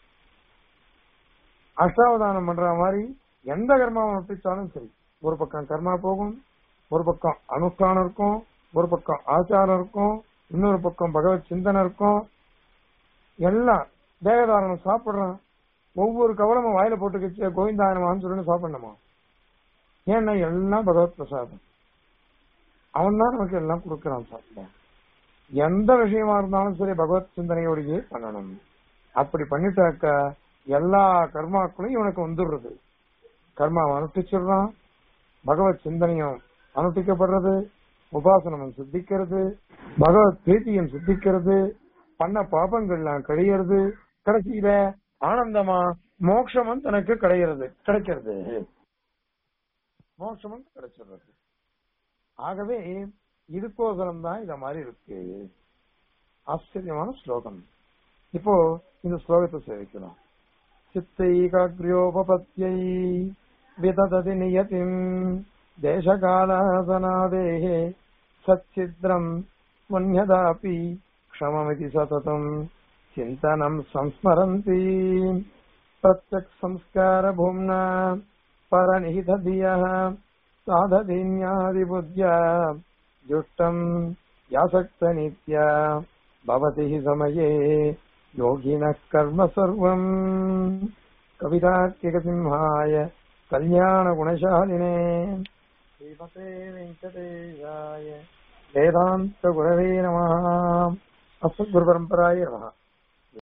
அஷ்டாவதானம் பண்ற மாதிரி எந்த கர்மாவை ஒப்பிச்சாலும் சரி ஒரு பக்கம் கர்மா போகும் ஒரு பக்கம் அனுஷ்டானம் இருக்கும் ஒரு பக்கம் ஆச்சாரம் இருக்கும் இன்னொரு பக்கம் பகவத் சிந்தனை இருக்கும் எல்லாம் தேகதாரணம் சாப்பிடுறான் ஒவ்வொரு கவலமும் வாயில போட்டுக்கிச்சு கோவிந்தாயனமான்னு சொல்லி சாப்பிடணுமா ஏன்னா எல்லாம் பகவத் பிரசாதம் அவன் தான் நமக்கு எல்லாம் கொடுக்கறான் சாப்பிட எந்த விஷயமா இருந்தாலும் சரி பகவத் சிந்தனையோடையே பண்ணணும் அப்படி பண்ணிட்டாக்க எல்லா கர்மாக்களும் இவனுக்கு வந்துடுறது கர்மாவை அனுஷ்டிச்சிடுறான் பகவத் சிந்தனையும் அனுஷ்டிக்கப்படுறது உபாசனமும் சித்திக்கிறது பகவத் பிரீத்தியும் சித்திக்கிறது பண்ண பாபங்கள்லாம் கழியறது கடைசியில ஆனந்தமா மோட்சமும் தனக்கு கிடைக்கிறது கிடைக்கிறது மோட்சமும் கிடைச்சிடுறது ஆகவே இதுக்கோசரம் தான் இத மாதிரி இருக்கு ஆச்சரியமான ஸ்லோகம் இப்போ இந்த ஸ்லோகத்தை சேவிக்கலாம் சித்தைகாகிரியோபபத்யை விதததி நியதிம் தேசகாலாசனாதேः சச்சித்ரம் மன்யதாபி க்ஷமமிதி சததம் சிந்தனம் संस्मरन्ति प्रत्यक् संस्कारभूम्ना परनिहितधियः साधदीन्यादिबुद्ध्या जुष्टम् यासक्तनित्या भवति हि समये योगिनः कर्म सर्वम् कवितार्किकसिंहाय कल्याणगुणशालिने श्रीमते वेङ्कटेशाय वेदान्तगुरवे नमः अस्मद्गुरुपरम्पराय नमः